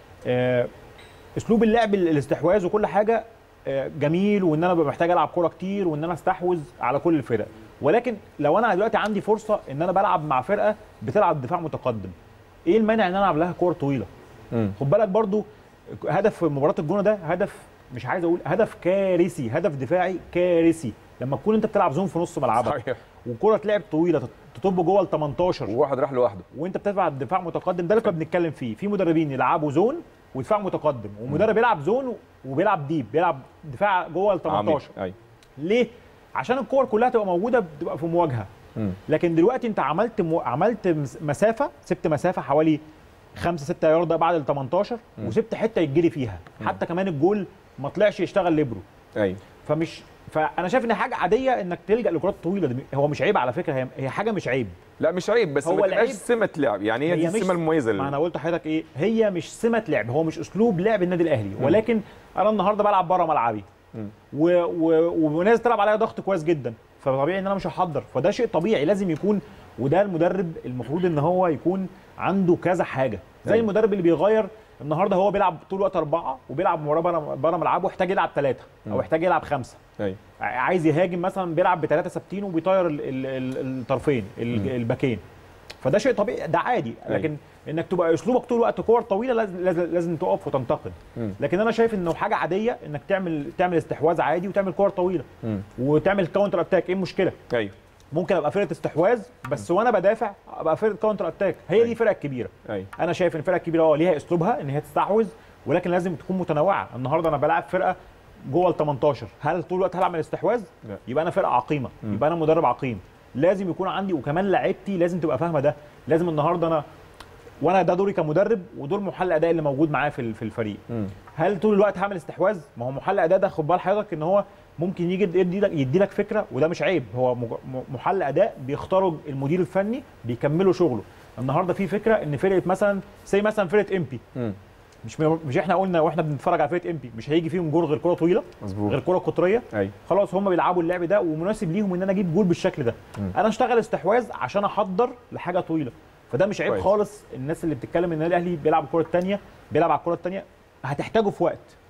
آه، اسلوب اللعب ال- الاستحواذ وكل حاجه آه، جميل وان انا ببقى محتاج العب كوره كتير وان انا استحوذ على كل الفرق ولكن لو انا دلوقتي عندي فرصه ان انا بلعب مع فرقه بتلعب دفاع متقدم ايه المانع ان انا العب لها كوره طويله مم. خد بالك برضو هدف مباراه الجونه ده هدف مش عايز اقول هدف كارثي هدف دفاعي كارثي لما تكون انت بتلعب زون في نص ملعبك صحيح وكره تلعب طويله تط- تطب جوه ال 18 وواحد راح لوحده وانت بتدفع دفاع متقدم ده اللي كنا بنتكلم فيه في مدربين يلعبوا زون ودفاع متقدم ومدرب يلعب زون وبيلعب ديب بيلعب دفاع جوه ال 18 ايوه ليه عشان الكور كلها تبقى موجوده بتبقى في مواجهه مم. لكن دلوقتي انت عملت مو... عملت مس- مسافه سبت مسافه حوالي 5 6 ياردة بعد ال 18 وسبت حته يتجري فيها حتى كمان الجول ما طلعش يشتغل ليبرو ايوه فمش فانا شايف ان حاجه عاديه انك تلجا لكرات طويله دي هو مش عيب على فكره هي, هي حاجه مش عيب لا مش عيب بس هو ما تبقاش العيب- سمه لعب يعني هي دي مش- السمه المميزه ما انا اللي قلت لحضرتك ايه هي مش سمه لعب هو مش اسلوب لعب النادي الاهلي ولكن انا النهارده بلعب بره ملعبي مم. و... و... وناس تلعب عليا ضغط كويس جدا فطبيعي ان انا مش هحضر فده شيء طبيعي لازم يكون وده المدرب المفروض ان هو يكون عنده كذا حاجه زي أيوة. المدرب اللي بيغير النهارده هو بيلعب طول الوقت اربعه وبيلعب مباراه بره بره ملعبه ويحتاج يلعب ثلاثه او يحتاج يلعب خمسه ايوه عايز يهاجم مثلا بيلعب بثلاثه ثابتين وبيطير ال- ال- ال- الطرفين ال- الباكين فده شيء طبيعي ده عادي أيوة. لكن انك تبقى اسلوبك طول الوقت كور طويله لازم لازم, لازم تقف وتنتقد مم. لكن انا شايف انه حاجه عاديه انك تعمل تعمل استحواذ عادي وتعمل كور طويله مم. وتعمل كاونتر اتاك ايه المشكله ايوه ممكن ابقى فرقه استحواذ بس وانا بدافع ابقى فرقه كاونتر اتاك هي دي أيوة. الفرقه الكبيره ايوه انا شايف ان الفرقه الكبيره اه ليها اسلوبها ان هي تستحوذ ولكن لازم تكون متنوعه النهارده انا بلعب فرقه جوه ال 18 هل طول الوقت هلعب من الاستحواذ لا. يبقى انا فرقه عقيمه يبقى انا مدرب عقيم لازم يكون عندي وكمان لعيبتي لازم تبقى فاهمه ده لازم النهارده انا وانا ده دوري كمدرب ودور محلل اداء اللي موجود معايا في ال- في الفريق مم. هل طول الوقت هعمل استحواذ ما هو محلل اداء ده خد بال حضرتك ان هو ممكن يجي يدي لك يدي لك فكره وده مش عيب هو مج- م- محلل اداء بيختاروا المدير الفني بيكملوا شغله النهارده في فكره ان فرقه مثلا زي مثلا فرقه امبي مم. مش مش احنا قلنا واحنا بنتفرج على فرقه امبي مش هيجي فيهم جول غير كره طويله مظبوط غير كره قطريه ايوه خلاص هم بيلعبوا اللعب ده ومناسب ليهم ان انا اجيب جول بالشكل ده مم. انا اشتغل استحواذ عشان احضر لحاجه طويله فده مش عيب كويس. خالص الناس اللي بتتكلم ان النادي الاهلي بيلعب الكره الثانيه بيلعب على الكره الثانيه هتحتاجه في وقت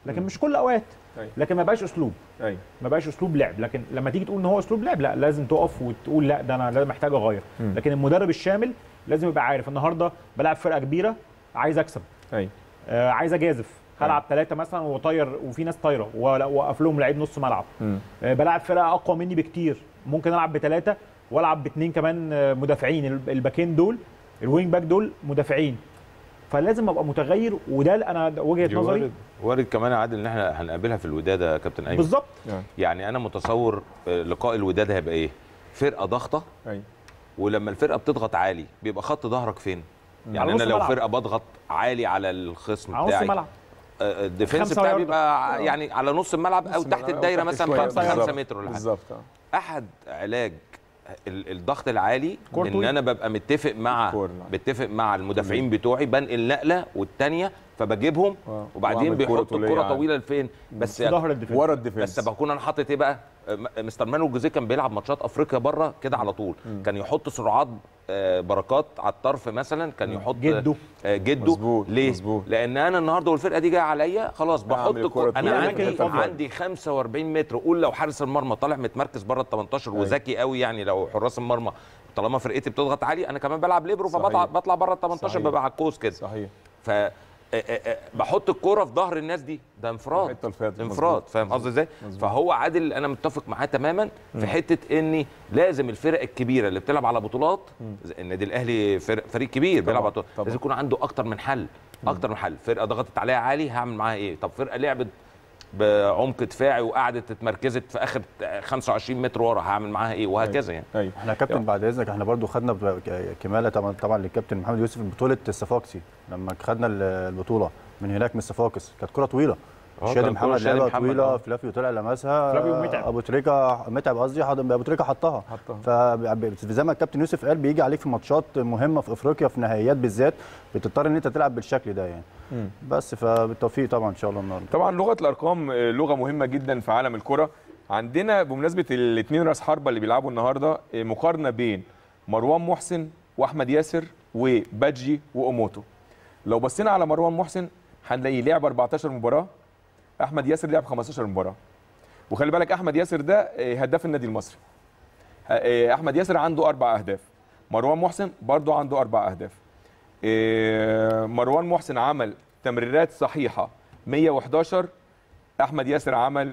لكن مش كل الاوقات أيوة. لكن ما بقاش اسلوب ايوه ما بقاش اسلوب لعب لكن لما تيجي تقول ان هو اسلوب لعب لا لازم تقف وتقول لا ده انا لازم محتاج اغير لكن المدرب الشامل لازم يبقى عارف النهارده بلعب فرقه كبيره عايز اكسب ايوه آه عايز اجازف هلعب ثلاثه مثلا وطاير وفي ناس طايره واوقف لهم لعيب نص ملعب مم. آه بلعب فرقه اقوى مني بكتير ممكن العب بثلاثه والعب باثنين كمان آه، مدافعين الب- الباكين دول الوينج باك دول مدافعين فلازم ابقى متغير وده اللي انا وجهه دي نظري وارد. وارد كمان يا عادل ان احنا هنقابلها في الوداد يا كابتن ايمن بالظبط يعني انا متصور آه، لقاء الوداد هيبقى ايه فرقه ضغطه ايوه ولما الفرقه بتضغط عالي بيبقى خط ظهرك فين يعني على انا نص لو ملعب. فرقه بضغط عالي على الخصم على نص بتاعي الملعب آه، الديفنس خمسة بتاعي ياردة. بيبقى ع- يعني على نص الملعب او نص تحت الملعب أو الدايره تحت مثلا شوية. 5 بالظبط. متر ولا حاجه بالظبط آه. احد علاج ال- الضغط العالي كورة ان طويلة. انا ببقى متفق مع كورة، نعم. متفق مع المدافعين بتوعي بنقل نقله والثانيه فبجيبهم آه. وبعدين وأعمل كورة بيحط طولية الكره عالي. طويله لفين بس في ظهر الدفاع ورا الديفنس بس بكون انا حاطط ايه بقى م- مستر مانو الجوزيه كان بيلعب ماتشات افريقيا بره كده على طول كان يحط سرعات آه، بركات على الطرف مثلا كان يحط جده. آه، جده مظبوط، ليه مظبوط. لان انا النهارده والفرقه دي جايه عليا خلاص بحط أعمل الكرة الكرة- انا طويلة عندي كده طبعاً. عندي 45 متر قول لو حارس المرمى طالع متمركز بره ال 18 وذكي قوي يعني لو حراس المرمى طالما فرقتي بتضغط عالي انا كمان بلعب ليبرو صحيح. فبطلع بطلع بره ال 18 صحيح. ببقى على القوس كده صحيح ف آه، آه، آه، بحط الكوره في ظهر الناس دي ده انفراد الحتة الفاتت، انفراد مظبوط. فاهم قصدي ازاي فهو عادل انا متفق معاه تماما في حته اني لازم الفرق الكبيره اللي بتلعب على بطولات زي النادي الاهلي فرق فريق كبير بيلعب على بطولات طبعاً. لازم يكون عنده اكتر من حل اكتر من حل فرقه ضغطت عليها عالي هعمل معاها ايه طب فرقه لعبت بعمق دفاعي وقعدت اتمركزت في اخر 25 متر ورا هعمل معاها ايه وهكذا يعني ايوه احنا يا كابتن بعد اذنك احنا برضو خدنا ب- ك- كماله طبعا طبعا للكابتن محمد يوسف بطوله الصفاقسي لما خدنا ال- البطوله من هناك من الصفاقس كانت كره طويله آه، شادي كانت محمد كرة شادي لعبها محمد، طويله آه. فلافيو طلع لمسها فلافيو ومتعب. ابو تريكه متعب قصدي حط- ابو تريكه حطها حطها. فزي ما الكابتن يوسف قال بيجي عليك في ماتشات مهمه في افريقيا في نهائيات بالذات بتضطر ان انت تلعب بالشكل ده يعني بس فبالتوفيق طبعا ان شاء الله النهارده طبعا لغه الارقام آه، لغه مهمه جدا في عالم الكره عندنا بمناسبه الاثنين راس حربه اللي بيلعبوا النهارده آه، مقارنه بين مروان محسن واحمد ياسر وبادجي واوموتو لو بصينا على مروان محسن هنلاقيه لعب 14 مباراه احمد ياسر لعب 15 مباراه وخلي بالك احمد ياسر ده آه، هداف النادي المصري آه، احمد ياسر عنده اربع اهداف مروان محسن برضو عنده اربع اهداف آه، مروان محسن عمل تمريرات صحيحه 111 احمد ياسر عمل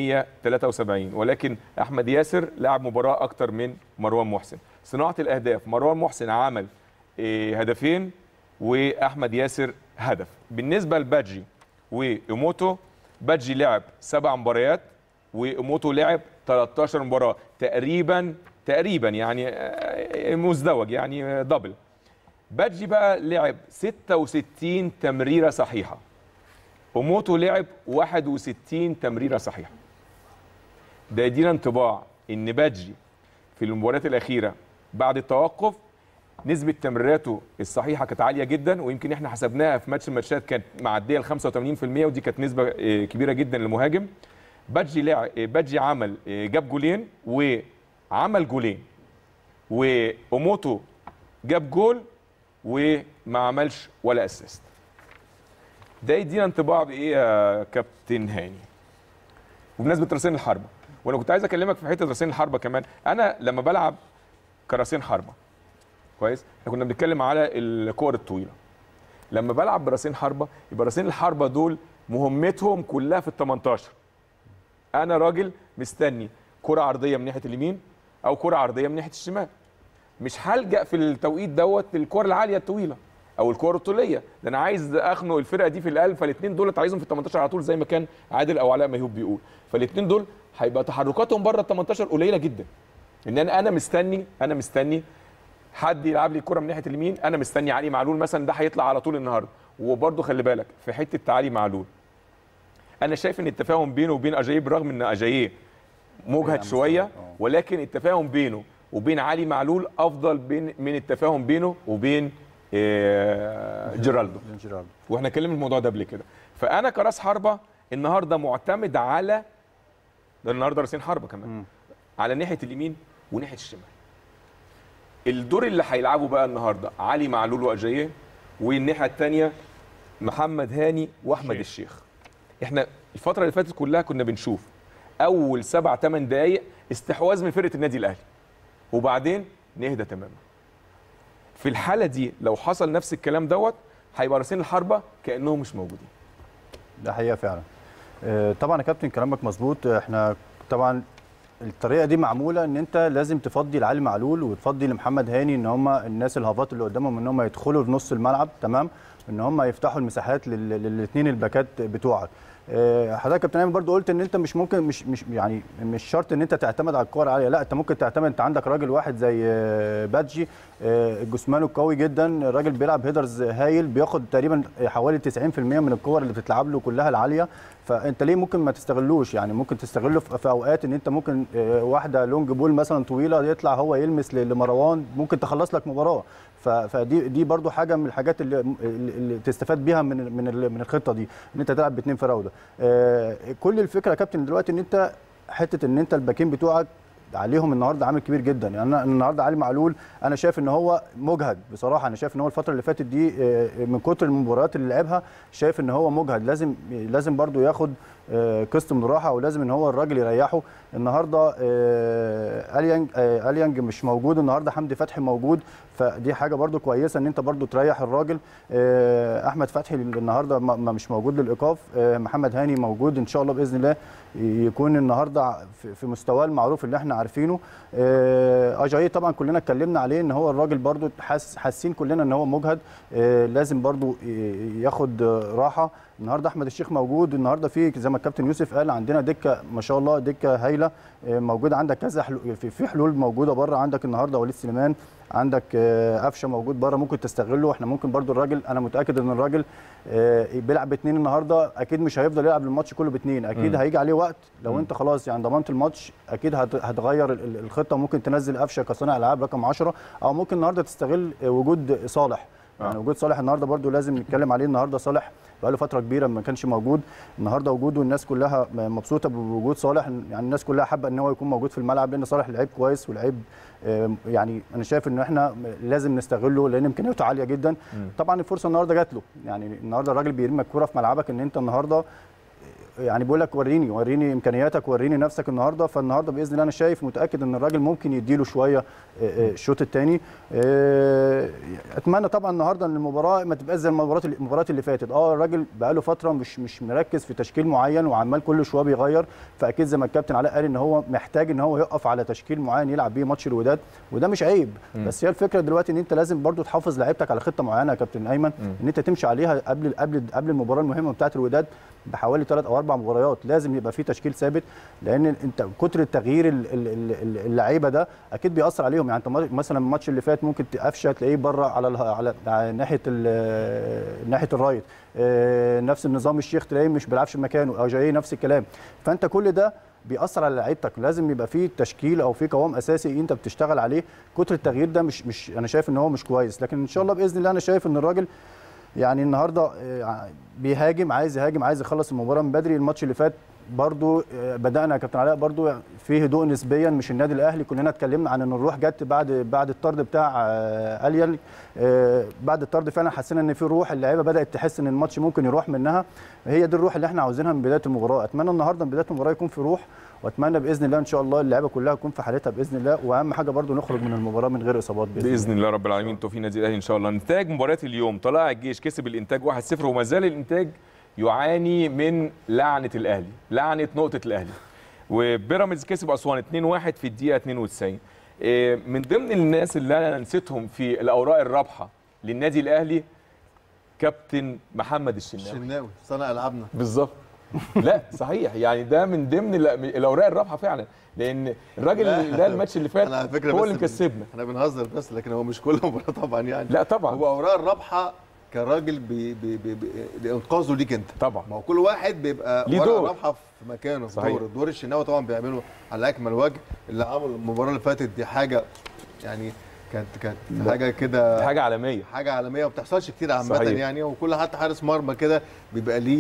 173 ولكن احمد ياسر لعب مباراه اكتر من مروان محسن صناعه الاهداف مروان محسن عمل آه، هدفين واحمد ياسر هدف بالنسبه لبادجي وايموتو بادجي لعب سبع مباريات وايموتو لعب 13 مباراه تقريبا تقريبا يعني آه، مزدوج يعني آه، دبل بادجي بقى لعب 66 تمريره صحيحه اوموتو لعب 61 تمريره صحيحه ده يدينا انطباع ان بادجي في المباريات الاخيره بعد التوقف نسبة تمريراته الصحيحة كانت عالية جدا ويمكن احنا حسبناها في ماتش الماتشات كانت معدية ال 85% ودي كانت نسبة آه، كبيرة جدا للمهاجم بادجي لعب آه، بادجي عمل آه، جاب جولين وعمل جولين واوموتو جاب جول وما عملش ولا اسيست ده يدينا انطباع بايه يا كابتن هاني وبمناسبه راسين الحربه وانا كنت عايز اكلمك في حته راسين الحربه كمان انا لما بلعب كراسين حربه كويس احنا كنا بنتكلم على الكور الطويله لما بلعب براسين حربه يبقى راسين الحربه دول مهمتهم كلها في ال 18 انا راجل مستني كره عرضيه من ناحيه اليمين او كره عرضيه من ناحيه الشمال مش هلجا في التوقيت دوت للكور العاليه الطويله او الكور الطوليه ده انا عايز اخنق الفرقه دي في القلب فالاثنين دول عايزهم في ال 18 على طول زي ما كان عادل او علاء ميهوب بيقول فالاثنين دول هيبقى تحركاتهم بره ال 18 قليله جدا ان انا انا مستني انا مستني حد يلعب لي الكره من ناحيه اليمين انا مستني علي معلول مثلا ده هيطلع على طول النهارده وبرده خلي بالك في حته علي معلول انا شايف ان التفاهم بينه وبين اجاييه بالرغم ان اجاييه مجهد شويه ولكن التفاهم بينه وبين علي معلول افضل بين من التفاهم بينه وبين آه، جيرالدو جيرالدو واحنا اتكلمنا الموضوع ده قبل كده فانا كراس حربه النهارده معتمد على ده النهارده راسين حربه كمان على ناحيه اليمين وناحيه الشمال الدور اللي هيلعبه بقى النهارده علي معلول واجاييه والناحيه الثانيه محمد هاني واحمد الشيخ احنا الفتره اللي فاتت كلها كنا بنشوف اول سبع ثمان دقائق استحواذ من فرقه النادي الاهلي وبعدين نهدى تماما في الحاله دي لو حصل نفس الكلام دوت هيبقى راسين الحربه كانهم مش موجودين ده حقيقه فعلا آه، طبعا يا كابتن كلامك مظبوط احنا طبعا الطريقه دي معموله ان انت لازم تفضي لعلي معلول وتفضي لمحمد هاني ان هم الناس الهافات اللي قدامهم ان هم يدخلوا في نص الملعب تمام ان هم يفتحوا المساحات للاثنين الباكات بتوعك آه، حضرتك يا كابتن ايمن برضو قلت ان انت مش ممكن مش مش يعني مش شرط ان انت تعتمد على الكور العاليه لا انت ممكن تعتمد انت عندك راجل واحد زي آه، بادجي آه، جسمانه قوي جدا الراجل بيلعب هيدرز هايل بياخد تقريبا حوالي 90% من الكور اللي بتتلعب له كلها العاليه فانت ليه ممكن ما تستغلوش يعني ممكن تستغله في في اوقات ان انت ممكن آه، واحده لونج بول مثلا طويله يطلع هو يلمس ل- لمروان ممكن تخلص لك مباراه ف- فدي دي برضو حاجه من الحاجات اللي, اللي تستفاد بيها من من ال- من الخطه دي ان انت تلعب باثنين فراوده آه، كل الفكره يا كابتن دلوقتي ان انت حته ان انت الباكين بتوعك عليهم النهارده عامل كبير جدا يعني انا النهارده علي معلول انا شايف ان هو مجهد بصراحه انا شايف ان هو الفتره اللي فاتت دي آه، من كتر المباريات اللي لعبها شايف ان هو مجهد لازم لازم برضو ياخد آه، قسط من الراحه ولازم ان هو الراجل يريحه النهارده آه، اليانج آه، اليانج مش موجود النهارده حمدي فتحي موجود فدي حاجه برضو كويسه ان انت برضو تريح الراجل آه، احمد فتحي النهارده ما- ما مش موجود للايقاف آه، محمد هاني موجود ان شاء الله باذن الله يكون النهارده في- في مستواه المعروف اللي احنا عارفينه آه، اجاي طبعا كلنا اتكلمنا عليه ان هو الراجل برضو حاس حاسين كلنا ان هو مجهد آه، لازم برضو ي- ياخد آه، راحه النهارده احمد الشيخ موجود النهارده في زي ما الكابتن يوسف قال عندنا دكه ما شاء الله دكه هايله آه، موجوده عندك كذا حلول في- في حلول موجوده بره عندك النهارده وليد سليمان عندك آه، قفشه موجود بره ممكن تستغله احنا ممكن برضو الراجل انا متاكد ان الراجل آه، بيلعب باثنين النهارده اكيد مش هيفضل يلعب الماتش كله باثنين اكيد مم. هيجي عليه وقت لو انت خلاص يعني ضمنت الماتش اكيد هت- هتغير ال- ال- الخطه ممكن تنزل قفشه كصانع العاب رقم 10 او ممكن النهارده تستغل آه، وجود صالح يعني آه. وجود صالح النهارده برضو لازم نتكلم عليه النهارده صالح بقاله فتره كبيره ما كانش موجود النهارده وجوده الناس كلها مبسوطه بوجود صالح يعني الناس كلها حابه ان هو يكون موجود في الملعب لان صالح لعيب كويس ولعيب آه، يعني انا شايف ان احنا لازم نستغله لان امكانياته عاليه جدا طبعا الفرصه النهارده جات له يعني النهارده الراجل بيرمي الكوره في ملعبك ان انت النهارده يعني بيقول لك وريني وريني امكانياتك وريني نفسك النهارده فالنهارده باذن الله انا شايف متاكد ان الراجل ممكن يديله شويه آه، آه، الشوط الثاني اتمنى طبعا النهارده ان المباراه ما تبقاش زي المباريات المباريات اللي فاتت اه الراجل بقاله فتره مش مش مركز في تشكيل معين وعمال كل شويه بيغير فاكيد زي ما الكابتن علاء قال ان هو محتاج ان هو يقف على تشكيل معين يلعب بيه ماتش الوداد وده مش عيب بس هي الفكره دلوقتي ان انت لازم برضو تحافظ لعيبتك على خطه معينه يا كابتن ايمن ان انت تمشي عليها قبل قبل قبل المباراه المهمه بتاعه الوداد بحوالي ثلاث او اربع مباريات لازم يبقى في تشكيل ثابت لان انت كتر التغيير ال- ال- ال- اللعيبه ده اكيد بيأثر عليهم يعني انت مثلا الماتش اللي فات ممكن قفشه تلاقيه بره على اله- على على ناحيه ال- ناحيه الرايت آه، نفس النظام الشيخ تلاقيه مش بيلعبش مكانه او جاي نفس الكلام فانت كل ده بيأثر على لعيبتك لازم يبقى في تشكيل او في قوام اساسي انت بتشتغل عليه كتر التغيير ده مش مش انا شايف ان هو مش كويس لكن ان شاء الله باذن الله انا شايف ان الراجل يعني النهارده آه، بيهاجم عايز يهاجم عايز يخلص المباراه من بدري الماتش اللي فات برضو آه، بدانا يا كابتن علاء برضو في هدوء نسبيا مش النادي الاهلي كلنا اتكلمنا عن ان الروح جت بعد بعد الطرد بتاع آه، اليان آه، بعد الطرد فعلا حسينا ان في روح اللعيبه بدات تحس ان الماتش ممكن يروح منها هي دي الروح اللي احنا عاوزينها من بدايه المباراه اتمنى النهارده من بدايه المباراه يكون في روح واتمنى باذن الله ان شاء الله اللعيبه كلها تكون في حالتها باذن الله واهم حاجه برضو نخرج من المباراه من غير اصابات باذن, باذن الله رب العالمين توفيق النادي الاهلي ان شاء الله نتائج مباريات اليوم طلائع الجيش كسب الانتاج 1-0 وما زال الانتاج يعاني من لعنه الاهلي لعنه نقطه الاهلي وبيراميدز كسب اسوان 2-1 في الدقيقه 92 إيه، من ضمن الناس اللي انا نسيتهم في الاوراق الرابحه للنادي الاهلي كابتن محمد الشناوي شناوي صانع العابنا بالظبط لا صحيح يعني ده من ضمن ال- الاوراق الرابحه فعلا لان الراجل لا. اللي ده الماتش اللي فات أنا على فكرة هو بس اللي بن- مكسبنا احنا بنهزر بس لكن هو مش كل مباراه طبعا يعني لا طبعا هو اوراق الرابحه كراجل بي بي بي بي لانقاذه ليك انت طبعا ما هو كل واحد بيبقى ليه ورقه دور. رابحه في مكانه في صحيح. دوره دور الشناوي طبعا بيعمله على اكمل وجه اللي عمل المباراه اللي فاتت دي حاجه يعني كانت كانت لا. حاجه كده حاجه عالميه حاجه عالميه وما بتحصلش كتير عامه صحيح. يعني وكل حتى حارس مرمى كده بيبقى ليه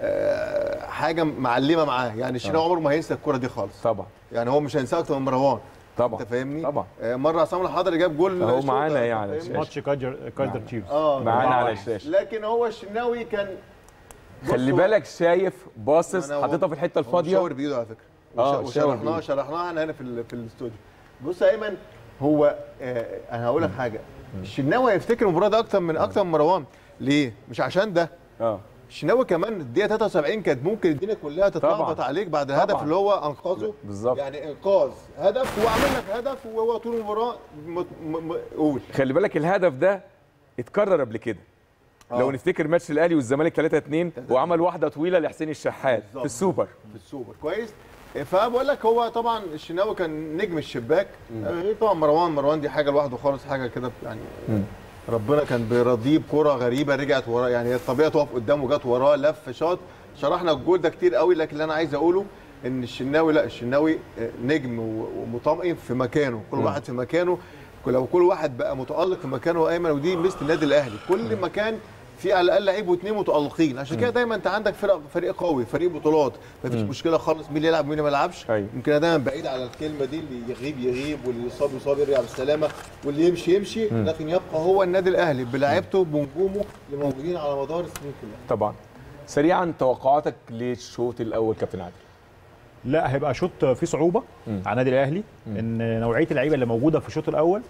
آه، حاجه معلمه معاه يعني الشناوي عمره ما هينسى الكره دي خالص طبعا يعني هو مش هينساها اكتر من مروان طبعا انت فاهمني طبعا آه، مره عصام الحضري جاب جول أهو شوط، معانا أنت يعني فاهمني؟ شاشة. ماتش كايزر كايزر تشيفز اه معانا على واحد. الشاشه لكن هو الشناوي كان خلي هو- بالك شايف باصص أنا هو- حاططها في الحته هو الفاضيه شاور بايده على فكره آه، وش- شاور وشرحناها بإيده. شرحناها احنا هنا في ال- في الاستوديو بص يا ايمن هو آه انا هقول لك حاجه الشناوي هيفتكر المباراه دي اكتر من اكتر من مروان ليه؟ مش عشان ده اه الشناوي كمان الدقيقه 73 كانت ممكن الدنيا كلها تتلخبط طبعاً. عليك بعد الهدف طبعاً. اللي هو انقذه بالظبط. يعني انقاذ هدف وعمل لك هدف وهو طول المباراه م- م- م- قول خلي بالك الهدف ده اتكرر قبل كده لو آه. نفتكر ماتش الاهلي والزمالك 3 2 وعمل واحده طويله لحسين الشحات في السوبر في السوبر كويس فبقول لك هو طبعا الشناوي كان نجم الشباك آه، طبعا مروان مروان دي حاجه لوحده خالص حاجه كده يعني ربنا كان بيرضيه بكره غريبه رجعت وراه يعني الطبيعه تقف قدامه جت وراه لف شاط شرحنا الجول ده كتير قوي لكن اللي انا عايز اقوله ان الشناوي لا الشناوي آه، نجم و- ومطمئن في مكانه كل واحد في مكانه لو كل واحد بقى متالق في مكانه ايمن ودي مثل النادي الاهلي كل مكان في على الاقل لعيب واثنين متالقين عشان كده دايما انت عندك فرق فريق قوي فريق بطولات مفيش مشكله خالص مين اللي يلعب ومين اللي ما يلعبش أيوة. يمكن انا دايما بعيد على الكلمه دي اللي يغيب يغيب واللي يصاب يصاب يرجع بالسلامه واللي يمشي يمشي لكن يبقى هو النادي الاهلي بلاعيبته بنجومه اللي موجودين على مدار السنين كلها طبعا سريعا توقعاتك للشوط الاول كابتن عادل لا هيبقى شوط فيه صعوبه على النادي الاهلي ان نوعيه اللعيبه اللي موجوده في الشوط الاول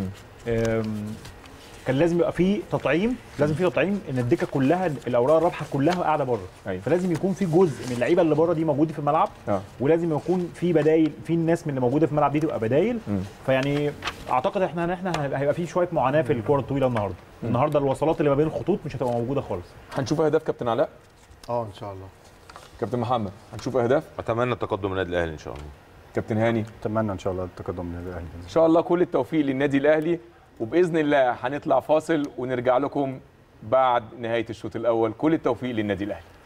أم، كان لازم يبقى فيه تطعيم لازم فيه تطعيم ان الدكه كلها الاوراق الرابحه كلها قاعده بره أيوة. فلازم يكون في جزء من اللعيبه اللي بره دي موجوده في الملعب اه ولازم يكون في بدايل في الناس من اللي موجوده في الملعب دي تبقى بدايل فيعني اعتقد احنا احنا هيبقى هيبقى في شويه معاناه في الكره الطويله النهارده النهارده الوصلات اللي ما بين الخطوط مش هتبقى موجوده خالص هنشوف اهداف كابتن علاء اه ان شاء الله كابتن محمد هنشوف اهداف اتمنى تقدم النادي الاهلي ان شاء الله كابتن هاني اتمنى ان شاء الله التقدم للنادي الاهلي ان شاء الله كل التوفيق للنادي الاهلي وباذن الله هنطلع فاصل ونرجع لكم بعد نهايه الشوط الاول كل التوفيق للنادي الاهلي